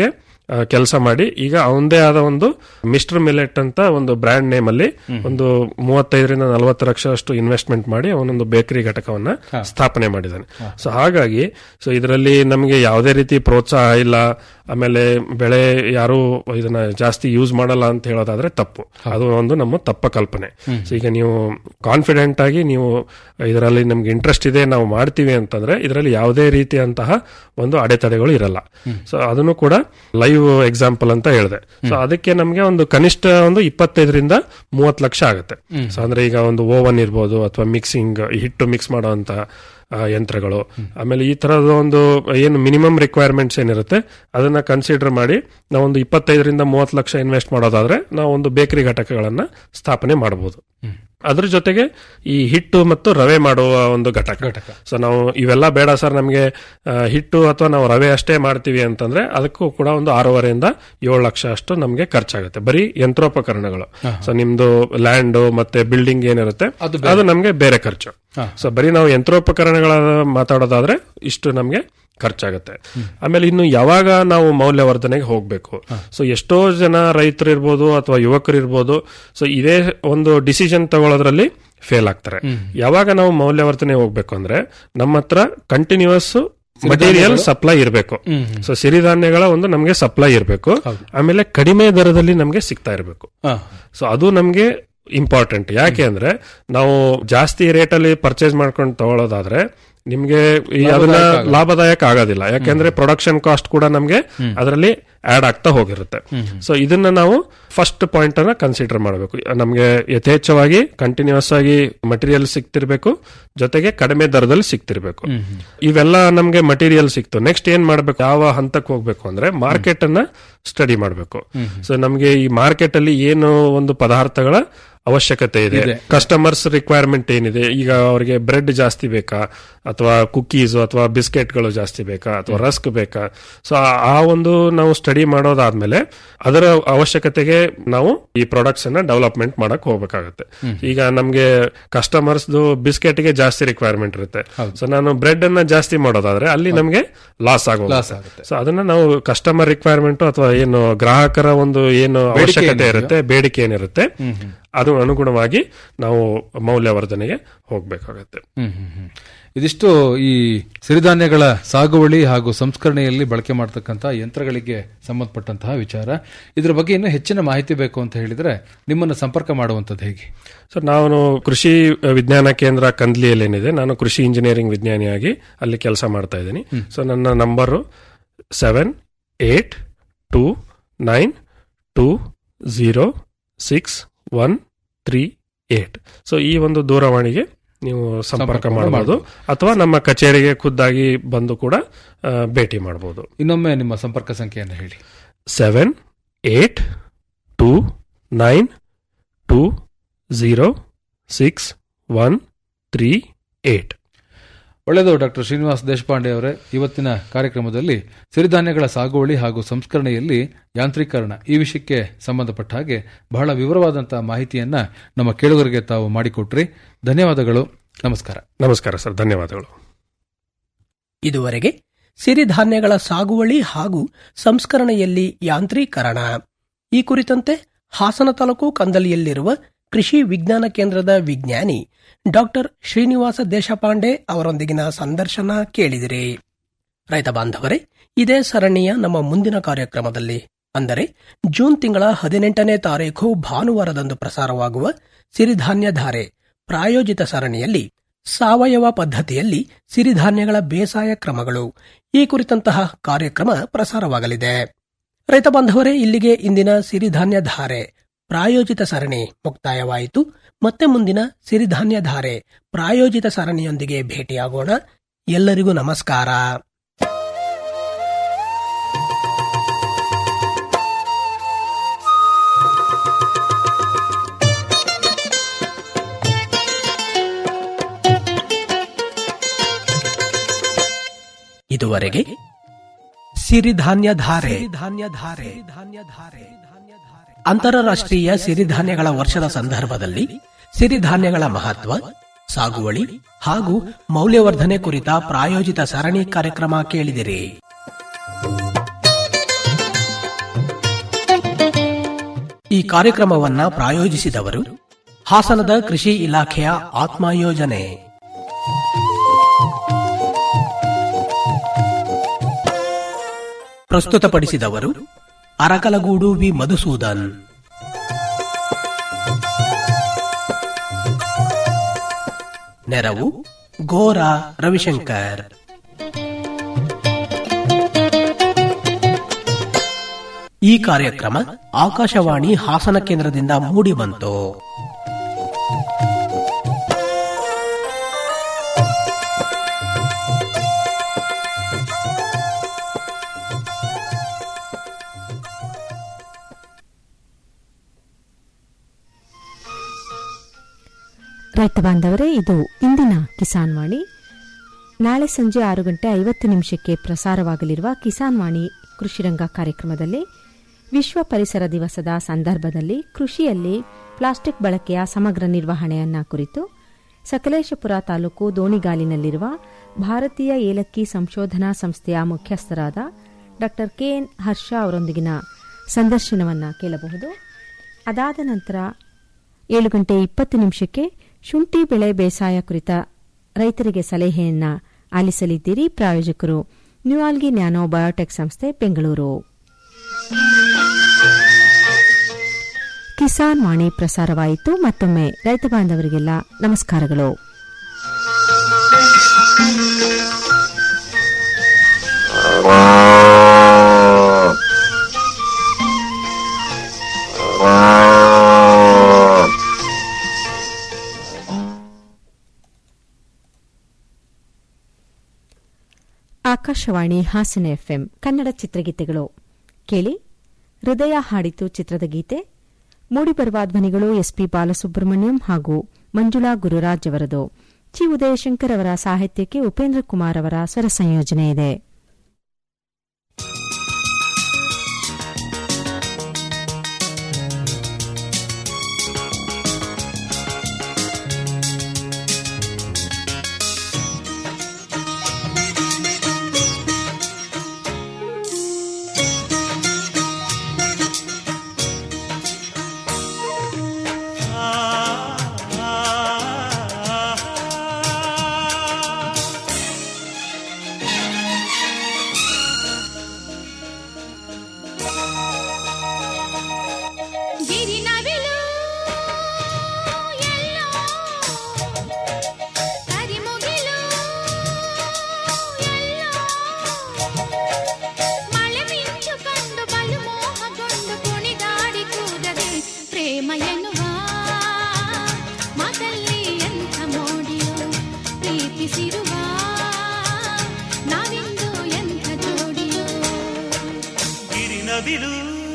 ಕೆಲಸ ಮಾಡಿ ಈಗ ಅವಂದೇ ಆದ ಒಂದು ಮಿಸ್ಟರ್ ಮಿಲೆಟ್ ಅಂತ ಒಂದು ಬ್ರ್ಯಾಂಡ್ ನೇಮ್ ಅಲ್ಲಿ ಒಂದು ಮೂವತ್ತೈದರಿಂದ ನಲವತ್ತು ಲಕ್ಷದಷ್ಟು ಇನ್ವೆಸ್ಟ್ಮೆಂಟ್ ಮಾಡಿ ಅವನೊಂದು ಬೇಕರಿ ಘಟಕವನ್ನ ಸ್ಥಾಪನೆ ಮಾಡಿದ್ದಾನೆ ಸೊ ಹಾಗಾಗಿ ಸೊ ಇದರಲ್ಲಿ ನಮಗೆ ಯಾವುದೇ ರೀತಿ ಪ್ರೋತ್ಸಾಹ ಇಲ್ಲ ಆಮೇಲೆ ಬೆಳೆ ಯಾರು ಇದನ್ನ ಜಾಸ್ತಿ ಯೂಸ್ ಮಾಡಲ್ಲ ಅಂತ ಹೇಳೋದಾದ್ರೆ ತಪ್ಪು ಅದು ಒಂದು ನಮ್ಮ ತಪ್ಪ ಕಲ್ಪನೆ ಸೊ ಈಗ ನೀವು ಕಾನ್ಫಿಡೆಂಟ್ ಆಗಿ ನೀವು ಇದರಲ್ಲಿ ನಮ್ಗೆ ಇಂಟ್ರೆಸ್ಟ್ ಇದೆ ನಾವು ಮಾಡ್ತೀವಿ ಅಂತಂದ್ರೆ ಇದರಲ್ಲಿ ಯಾವುದೇ ರೀತಿಯಂತಹ ಒಂದು ಅಡೆತಡೆಗಳು ಇರಲ್ಲ ಸೊ ಅದನ್ನು ಕೂಡ ಲೈವ್ ಎಕ್ಸಾಂಪಲ್ ಅಂತ ಹೇಳಿದೆ ಸೊ ಅದಕ್ಕೆ ನಮಗೆ ಒಂದು ಕನಿಷ್ಠ ಒಂದು ಇಪ್ಪತ್ತೈದರಿಂದ ಮೂವತ್ತು ಲಕ್ಷ ಆಗುತ್ತೆ ಸೊ ಅಂದ್ರೆ ಈಗ ಒಂದು ಓವನ್ ಇರ್ಬೋದು ಅಥವಾ ಮಿಕ್ಸಿಂಗ್ ಹಿಟ್ಟು ಮಿಕ್ಸ್ ಮಾಡುವಂತ ಆ, ಯಂತ್ರಗಳು ಆಮೇಲೆ ಈ ತರದ ಒಂದು ಏನು ಮಿನಿಮಮ್ ರಿಕ್ವೈರ್ಮೆಂಟ್ಸ್ ಏನಿರುತ್ತೆ ಅದನ್ನ ಕನ್ಸಿಡರ್ ಮಾಡಿ ನಾವು ಒಂದು ಇಪ್ಪತ್ತೈದರಿಂದ ಮೂವತ್ತು ಲಕ್ಷ ಇನ್ವೆಸ್ಟ್ ಮಾಡೋದಾದ್ರೆ ನಾವು ಒಂದು ಬೇಕರಿ ಘಟಕಗಳನ್ನ ಸ್ಥಾಪನೆ ಮಾಡಬಹುದು ಅದ್ರ ಜೊತೆಗೆ ಈ ಹಿಟ್ಟು ಮತ್ತು ರವೆ ಮಾಡುವ ಒಂದು ಘಟಕ ಸೊ ನಾವು ಇವೆಲ್ಲ ಬೇಡ ಸರ್ ನಮಗೆ ಹಿಟ್ಟು ಅಥವಾ ನಾವು ರವೆ ಅಷ್ಟೇ ಮಾಡ್ತೀವಿ ಅಂತಂದ್ರೆ ಅದಕ್ಕೂ ಕೂಡ ಒಂದು ಆರೂವರೆಯಿಂದ ಏಳು ಲಕ್ಷ ಅಷ್ಟು ನಮಗೆ ಖರ್ಚಾಗುತ್ತೆ ಬರೀ ಯಂತ್ರೋಪಕರಣಗಳು ಸೊ ನಿಮ್ದು ಲ್ಯಾಂಡ್ ಮತ್ತೆ ಬಿಲ್ಡಿಂಗ್ ಏನಿರುತ್ತೆ ಅದು ನಮಗೆ ಬೇರೆ ಖರ್ಚು ಸೊ ಬರೀ ನಾವು ಯಂತ್ರೋಪಕರಣಗಳ ಮಾತಾಡೋದಾದ್ರೆ ಇಷ್ಟು ನಮಗೆ ಖರ್ಚಾಗುತ್ತೆ ಆಮೇಲೆ ಇನ್ನು ಯಾವಾಗ ನಾವು ಮೌಲ್ಯವರ್ಧನೆಗೆ ಹೋಗ್ಬೇಕು ಸೊ ಎಷ್ಟೋ ಜನ ರೈತರು ಇರ್ಬೋದು ಅಥವಾ ಯುವಕರು ಇರ್ಬೋದು ಸೊ ಇದೇ ಒಂದು ಡಿಸಿಷನ್ ತಗೊಳ್ಳೋದ್ರಲ್ಲಿ ಫೇಲ್ ಆಗ್ತಾರೆ ಯಾವಾಗ ನಾವು ಮೌಲ್ಯವರ್ಧನೆ ಹೋಗ್ಬೇಕು ಅಂದ್ರೆ ನಮ್ಮ ಹತ್ರ ಕಂಟಿನ್ಯೂಸ್ ಮಟೀರಿಯಲ್ ಸಪ್ಲೈ ಇರಬೇಕು ಸೊ ಸಿರಿಧಾನ್ಯಗಳ ಒಂದು ನಮಗೆ ಸಪ್ಲೈ ಇರಬೇಕು ಆಮೇಲೆ ಕಡಿಮೆ ದರದಲ್ಲಿ ನಮಗೆ ಸಿಗ್ತಾ ಇರಬೇಕು ಸೊ ಅದು ನಮಗೆ ಇಂಪಾರ್ಟೆಂಟ್ ಯಾಕೆ ಅಂದ್ರೆ ನಾವು ಜಾಸ್ತಿ ರೇಟಲ್ಲಿ ಪರ್ಚೇಸ್ ಮಾಡ್ಕೊಂಡು ತಗೊಳ್ಳೋದಾದ್ರೆ ನಿಮ್ಗೆ ಈ ಅದನ್ನ ಲಾಭದಾಯಕ ಆಗೋದಿಲ್ಲ ಯಾಕೆಂದ್ರೆ ಪ್ರೊಡಕ್ಷನ್ ಕಾಸ್ಟ್ ಕೂಡ ನಮ್ಗೆ ಅದರಲ್ಲಿ ಆಡ್ ಆಗ್ತಾ ಹೋಗಿರುತ್ತೆ ಸೊ ಇದನ್ನ ನಾವು ಫಸ್ಟ್ ಪಾಯಿಂಟ್ ಅನ್ನ ಕನ್ಸಿಡರ್ ಮಾಡಬೇಕು ನಮ್ಗೆ ಯಥೇಚ್ಛವಾಗಿ ಕಂಟಿನ್ಯೂಸ್ ಆಗಿ ಮಟೀರಿಯಲ್ ಸಿಗ್ತಿರ್ಬೇಕು ಜೊತೆಗೆ ಕಡಿಮೆ ದರದಲ್ಲಿ ಸಿಗ್ತಿರ್ಬೇಕು ಇವೆಲ್ಲ ನಮ್ಗೆ ಮಟೀರಿಯಲ್ ಸಿಕ್ತು ನೆಕ್ಸ್ಟ್ ಏನ್ ಮಾಡ್ಬೇಕು ಯಾವ ಹಂತಕ್ಕೆ ಹೋಗ್ಬೇಕು ಅಂದ್ರೆ ಮಾರ್ಕೆಟ್ ಅನ್ನ ಸ್ಟಡಿ ಮಾಡಬೇಕು ಸೊ ನಮ್ಗೆ ಈ ಮಾರ್ಕೆಟ್ ಅಲ್ಲಿ ಏನು ಒಂದು ಪದಾರ್ಥಗಳ ಅವಶ್ಯಕತೆ ಇದೆ ಕಸ್ಟಮರ್ಸ್ ರಿಕ್ವೈರ್ಮೆಂಟ್ ಏನಿದೆ ಈಗ ಅವರಿಗೆ ಬ್ರೆಡ್ ಜಾಸ್ತಿ ಬೇಕಾ ಅಥವಾ ಕುಕೀಸ್ ಅಥವಾ ಬಿಸ್ಕೆಟ್ಗಳು ಜಾಸ್ತಿ ಬೇಕಾ ಅಥವಾ ರಸ್ಕ್ ಬೇಕಾ ಸೊ ಆ ಒಂದು ನಾವು ಸ್ಟಡಿ ಮಾಡೋದಾದ್ಮೇಲೆ ಅದರ ಅವಶ್ಯಕತೆಗೆ ನಾವು ಈ ಪ್ರಾಡಕ್ಟ್ಸ್ ಅನ್ನ ಡೆವಲಪ್ಮೆಂಟ್ ಮಾಡಕ್ ಹೋಗ್ಬೇಕಾಗತ್ತೆ ಈಗ ನಮ್ಗೆ ಕಸ್ಟಮರ್ಸ್ ಬಿಸ್ಕೆಟ್ ಗೆ ಜಾಸ್ತಿ ರಿಕ್ವೈರ್ಮೆಂಟ್ ಇರುತ್ತೆ ಸೊ ನಾನು ಬ್ರೆಡ್ ಅನ್ನ ಜಾಸ್ತಿ ಮಾಡೋದಾದ್ರೆ ಅಲ್ಲಿ ನಮ್ಗೆ ಲಾಸ್ ಆಗೋಗುತ್ತೆ ಸೊ ಅದನ್ನ ನಾವು ಕಸ್ಟಮರ್ ರಿಕ್ವೈರ್ಮೆಂಟ್ ಅಥವಾ ಏನು ಗ್ರಾಹಕರ ಒಂದು ಏನು ಅವಶ್ಯಕತೆ ಇರುತ್ತೆ ಬೇಡಿಕೆ ಏನಿರುತ್ತೆ ಅದು ಅನುಗುಣವಾಗಿ ನಾವು ಮೌಲ್ಯವರ್ಧನೆಗೆ ಹೋಗ್ಬೇಕಾಗತ್ತೆ ಹ್ಮ್, ಹ್ಮ್, ಹ್ಮ್. ಇದಿಷ್ಟು ಈ ಸಿರಿಧಾನ್ಯಗಳ ಸಾಗುವಳಿ ಹಾಗೂ ಸಂಸ್ಕರಣೆಯಲ್ಲಿ ಬಳಕೆ ಮಾಡತಕ್ಕಂತಹ ಯಂತ್ರಗಳಿಗೆ ಸಂಬಂಧಪಟ್ಟಂತಹ ವಿಚಾರ ಇದರ ಬಗ್ಗೆ ಇನ್ನೂ ಹೆಚ್ಚಿನ ಮಾಹಿತಿ ಬೇಕು ಅಂತ ಹೇಳಿದ್ರೆ ನಿಮ್ಮನ್ನು ಸಂಪರ್ಕ ಮಾಡುವಂತದ್ದು ಹೇಗೆ ಸೊ ನಾನು ಕೃಷಿ ವಿಜ್ಞಾನ ಕೇಂದ್ರ ಕಂದ್ಲಿಯಲ್ಲಿ ಏನಿದೆ ನಾನು ಕೃಷಿ ಇಂಜಿನಿಯರಿಂಗ್ ವಿಜ್ಞಾನಿಯಾಗಿ ಅಲ್ಲಿ ಕೆಲಸ ಮಾಡ್ತಾ ಇದ್ದೀನಿ ಸೊ ನನ್ನ number seven eight two nine two zero six one three eight so ಈ ಒಂದು ದೂರವಾಣಿಗೆ ನೀವು ಸಂಪರ್ಕ ಮಾಡಬಹುದು ಅಥವಾ ನಮ್ಮ ಕಚೇರಿಗೆ ಖುದ್ದಾಗಿ ಬಂದು ಕೂಡ ಆ, ಭೇಟಿ ಮಾಡಬಹುದು ಇನ್ನೊಮ್ಮೆ ನಿಮ್ಮ ಸಂಪರ್ಕ ಸಂಖ್ಯೆಯನ್ನು ಹೇಳಿ seven eight two nine two zero six one three eight ಒಳ್ಳೆಯದು ಡಾಕ್ಟರ್ ಶ್ರೀನಿವಾಸ್ ದೇಶಪಾಂಡೆ ಅವರೇ ಇವತ್ತಿನ ಕಾರ್ಯಕ್ರಮದಲ್ಲಿ ಸಿರಿಧಾನ್ಯಗಳ ಸಾಗುವಳಿ ಹಾಗೂ ಸಂಸ್ಕರಣೆಯಲ್ಲಿ ಯಾಂತ್ರೀಕರಣ ಈ ವಿಷಯಕ್ಕೆ ಸಂಬಂಧಪಟ್ಟ ಹಾಗೆ ಬಹಳ ವಿವರವಾದಂತಹ ಮಾಹಿತಿಯನ್ನ ನಮ್ಮ ಕೇಳುಗರಿಗೆ ತಾವು ಮಾಡಿಕೊಟ್ರಿ ಧನ್ಯವಾದಗಳು ನಮಸ್ಕಾರ ನಮಸ್ಕಾರ ಸರ್ ಧನ್ಯವಾದಗಳು ಇದುವರೆಗೆ ಸಿರಿಧಾನ್ಯಗಳ ಸಾಗುವಳಿ ಹಾಗೂ ಸಂಸ್ಕರಣೆಯಲ್ಲಿ ಯಾಂತ್ರೀಕರಣ ಈ ಕುರಿತಂತೆ ಹಾಸನ ತಾಲೂಕು ಕಂದಲಿಯಲ್ಲಿರುವ ಕೃಷಿ ವಿಜ್ಞಾನ ಕೇಂದ್ರದ ವಿಜ್ಞಾನಿ ಡಾಕ್ಟರ್ ಶ್ರೀನಿವಾಸ ದೇಶಪಾಂಡೆ ಅವರೊಂದಿಗಿನ ಸಂದರ್ಶನ ಕೇಳಿದಿರಿ ರೈತ ಬಾಂಧವರೇ ಇದೇ ಸರಣಿಯ ನಮ್ಮ ಮುಂದಿನ ಕಾರ್ಯಕ್ರಮದಲ್ಲಿ ಅಂದರೆ ಜೂನ್ ತಿಂಗಳ ಹದಿನೆಂಟನೇ ತಾರೀಖು ಭಾನುವಾರದಂದು ಪ್ರಸಾರವಾಗುವ ಸಿರಿಧಾನ್ಯ ಧಾರೆ ಪ್ರಾಯೋಜಿತ ಸರಣಿಯಲ್ಲಿ ಸಾವಯವ ಪದ್ಧತಿಯಲ್ಲಿ ಸಿರಿಧಾನ್ಯಗಳ ಬೇಸಾಯ ಕ್ರಮಗಳು ಈ ಕುರಿತಂತಹ ಕಾರ್ಯಕ್ರಮ ಪ್ರಸಾರವಾಗಲಿದೆ ರೈತ ಬಾಂಧವರೇ ಇಲ್ಲಿಗೆ ಇಂದಿನ ಸಿರಿಧಾನ್ಯ ಧಾರೆ ಪ್ರಾಯೋಜಿತ ಸರಣಿ ಮುಕ್ತಾಯವಾಯಿತು ಮತ್ತೆ ಮುಂದಿನ ಸಿರಿಧಾನ್ಯ ಧಾರೆ ಪ್ರಾಯೋಜಿತ ಸರಣಿಯೊಂದಿಗೆ ಭೇಟಿಯಾಗೋಣ ಎಲ್ಲರಿಗೂ ನಮಸ್ಕಾರ ಇದುವರೆಗೆ ಸಿರಿಧಾನ್ಯ ಧಾರೆ ಧಾನ್ಯ ಧಾರೆ ಧಾನ್ಯ ಧಾರೆ ಅಂತಾರಾಷ್ಟ್ರೀಯ ಸಿರಿಧಾನ್ಯಗಳ ವರ್ಷದ ಸಂದರ್ಭದಲ್ಲಿ ಸಿರಿಧಾನ್ಯಗಳ ಮಹತ್ವ ಸಾಗುವಳಿ ಹಾಗೂ ಮೌಲ್ಯವರ್ಧನೆ ಕುರಿತ ಪ್ರಾಯೋಜಿತ ಸರಣಿ ಕಾರ್ಯಕ್ರಮ ಕೇಳಿದಿರಿ ಈ ಕಾರ್ಯಕ್ರಮವನ್ನ ಪ್ರಾಯೋಜಿಸಿದವರು ಹಾಸನದ ಕೃಷಿ ಇಲಾಖೆಯ ಆತ್ಮ ಯೋಜನೆ ಪ್ರಸ್ತುತಪಡಿಸಿದವರು ಅರಕಲಗೂಡು ವಿ ಮಧುಸೂದನ್ ನೆರವು ಗೋರಾ ರವಿಶಂಕರ್ ಈ ಕಾರ್ಯಕ್ರಮ ಆಕಾಶವಾಣಿ ಹಾಸನ ಕೇಂದ್ರದಿಂದ ಮೂಡಿಬಂತು ರೈತ ಬಾಂಧವರೇ ಇದು ಇಂದಿನ ಕಿಸಾನ್ ವಾಣಿ ನಾಳೆ ಸಂಜೆ ಆರು ಗಂಟೆ ಐವತ್ತು ನಿಮಿಷಕ್ಕೆ ಪ್ರಸಾರವಾಗಲಿರುವ ಕಿಸಾನ್ ವಾಣಿ ಕೃಷಿರಂಗ ಕಾರ್ಯಕ್ರಮದಲ್ಲಿ ವಿಶ್ವ ಪರಿಸರ ದಿವಸದ ಸಂದರ್ಭದಲ್ಲಿ ಕೃಷಿಯಲ್ಲಿ ಪ್ಲಾಸ್ಟಿಕ್ ಬಳಕೆಯ ಸಮಗ್ರ ನಿರ್ವಹಣೆಯನ್ನ ಕುರಿತು ಸಕಲೇಶಪುರ ತಾಲೂಕು ದೋಣಿಗಾಲಿನಲ್ಲಿರುವ ಭಾರತೀಯ ಏಲಕ್ಕಿ ಸಂಶೋಧನಾ ಸಂಸ್ಥೆಯ ಮುಖ್ಯಸ್ಥರಾದ ಡಾ ಕೆಎನ್ ಹರ್ಷ ಅವರೊಂದಿಗಿನ ಸಂದರ್ಶನವನ್ನು ಕೇಳಬಹುದು ಅದಾದ ನಂತರ ಏಳು ಗಂಟೆ ಇಪ್ಪತ್ತು ನಿಮಿಷಕ್ಕೆ ಶುಂಠಿ ಬೆಳೆ ಬೇಸಾಯ ಕುರಿತ ರೈತರಿಗೆ ಸಲಹೆಯನ್ನ ಆಲಿಸಲಿದ್ದೀರಿ ಪ್ರಾಯೋಜಕರು ನ್ಯೂಆಲ್ಗಿ ನ್ಯಾನೋ ಬಯೋಟೆಕ್ ಸಂಸ್ಥೆ ಬೆಂಗಳೂರು ಕಿಸಾನ್ ವಾಣಿ ಪ್ರಸಾರವಾಯಿತು ಮತ್ತೊಮ್ಮೆ ರೈತ ಬಾಂಧವರಿಗೆಲ್ಲ ನಮಸ್ಕಾರಗಳು ಆಕಾಶವಾಣಿ ಹಾಸನ ಎಫ್ಎಂ ಕನ್ನಡ ಚಿತ್ರಗೀತೆಗಳು ಕೇಳಿ ಹೃದಯ ಹಾಡಿತು ಚಿತ್ರದ ಗೀತೆ ಮೂಡಿಬರುವ ಧ್ವನಿಗಳು ಎಸ್ಪಿ ಬಾಲಸುಬ್ರಹ್ಮಣ್ಯಂ ಹಾಗೂ ಮಂಜುಳಾ ಗುರುರಾಜ್ ಅವರದು ಚಿ ಉದಯಶಂಕರ್ ಅವರ ಸಾಹಿತ್ಯಕ್ಕೆ ಉಪೇಂದ್ರ ಕುಮಾರ್ ಅವರ ಸ್ವರ ಸಂಯೋಜನೆ ಇದೆ ಗಿರಿನವಿಲು ಎಲ್ಲೋ ಕರಿಮುಗಿಲು ಎಲ್ಲೋ ಮಳೆ ಮಿಂಚು ಕಂಡು ಬಲು ಮೋಹಗೊಂಡು ಕುಣಿದಾಡಿ ಕೂಗದೆ ಪ್ರೇಮ ಎನ್ನುವ ಮಾತಲ್ಲಿ ಎಂಥ ಮೋಡಿಯೋ ಪ್ರೀತಿಸಿರುವ ನಾವಿಂದು ಎಂಥ ಜೋಡಿಯೋ ಗಿರಿನವಿಲು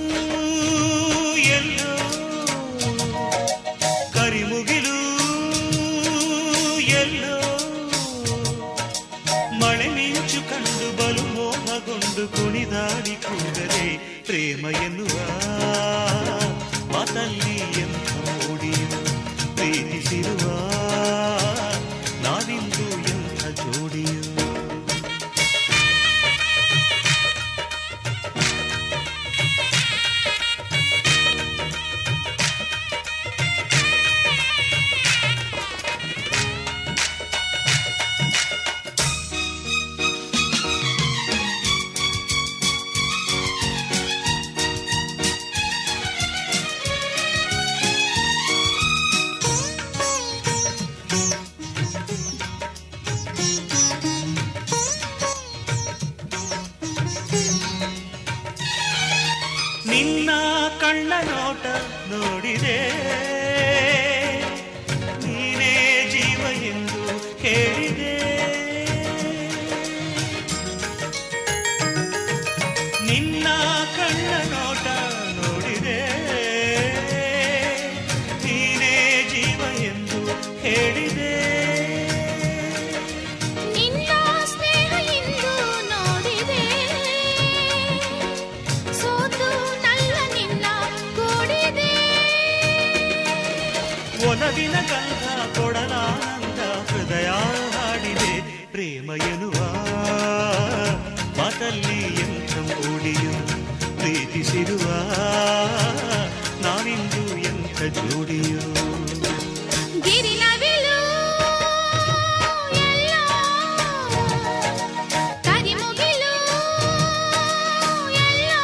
ಎಲ್ಲೋ ಕರಿಮುಗಿಲು ಎಲ್ಲೋ ಮಳೆ ಮಿಂಚು ಕಂಡು ಬಲು ಮೋಹಗೊಂಡು ಕುಣಿದಾಡಿ ಕೂಗದೆ ಪ್ರೇಮ ಎನ್ನುವ ಮಾತಲ್ಲಿ ಎಂಥ ಮೋಡಿಯು ಪ್ರೀತಿಸಿರುವ ನಾವಿಂದು ಎಂಥ ಜೋಡಿಯು ನಿನ್ನ ಕಣ್ಣ ನೋಟ ನೋಡಿದೆ ನೀನೇ ಜೀವ ಎಂದು ಹೇಳಿದೆ ನಿನ್ನ ಕಣ್ಣ ನೋಟ ನೋಡಿದೆ ನೀನೇ ಜೀವ ಎಂದು ಹೇಳಿದೆ ನಿನ್ನ ಸ್ನೇಹ ಇಂದು ನೋಡಿದೆ ಸೋತು ನಲ್ಲ ನಿನ್ನ ಕೂಡಿದೆ ಒಲವಿನ ಗಂಧ ಕೊಡಲಾನಂದ ಹೃದಯ ಹಾಡಿದೆ ಪ್ರೇಮ ಎನ್ನುವ ಮಾತಲ್ಲಿ ಎಂಥ ಮೂಡಿಯು ಪ್ರೀತಿಸಿರುವ ನಾವಿಂದು ಜೋಡಿಯೋ ಗಿರಿನವಿಲು ಎಲ್ಲೋ ಕರಿಮುಗಿಲು ಎಲ್ಲೋ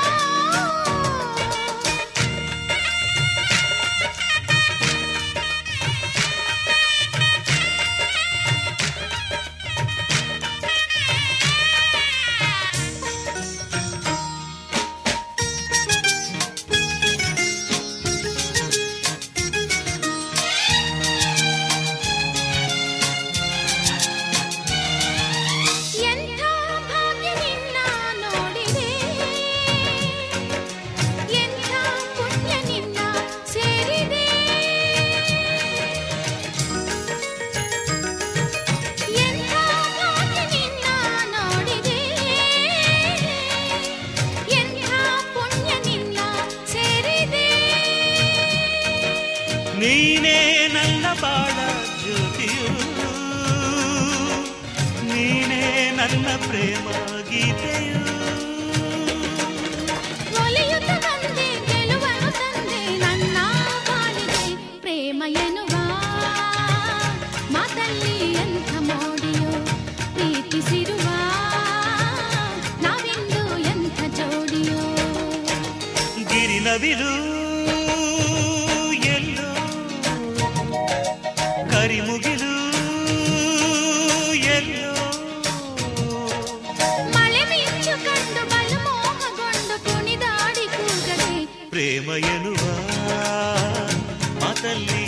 ಎಂಥ ಭಾಗ್ಯ ನಿನ್ನ ನೋಡಿದೆ ಎಂಥ ಪುಣ್ಯ ನಿನ್ನ ಸೇರಿದೆ ಎಂಥ ಭಾಗ್ಯ ನಿನ್ನ ನೋಡಿದೆ ಎಂಥ ಪುಣ್ಯ ನಿನ್ನ ಸೇರಿದೆ ನೀನೇ ನನ್ನ ಬಾಳ ಜ್ಯೋತಿಯು ನೀನೇ ನನ್ನ ಪ್ರೇಮ ಗೀತೆಯು ಒಲಿಯುತ್ತ ಬಂದೆ ಗೆಲುವನ್ನು ತಂದೆ ನನ್ನ ಬಾಳಿಗೆ ಪ್ರೇಮ ಎನ್ನುವ ಮಾತಲ್ಲಿ ಎಂಥ ಮೋಡಿಯೋ ಪ್ರೀತಿಸಿರುವ ನಾವಿಂದು ಎಂಥ ಜೋಡಿಯೋ ಗಿರಿನವಿಲು ಎಲ್ಲೋ ಕರಿಮುಗಿಲು ಎಲ್ಲೋ ಮಳೆ ಮಿಂಚು ಕಂಡು ಬಲು ಮೋಹಗೊಂಡು ಕುಣಿದಾಡಿ ಕೂಗದೆ ಪ್ರೇಮ ಎನ್ನುವ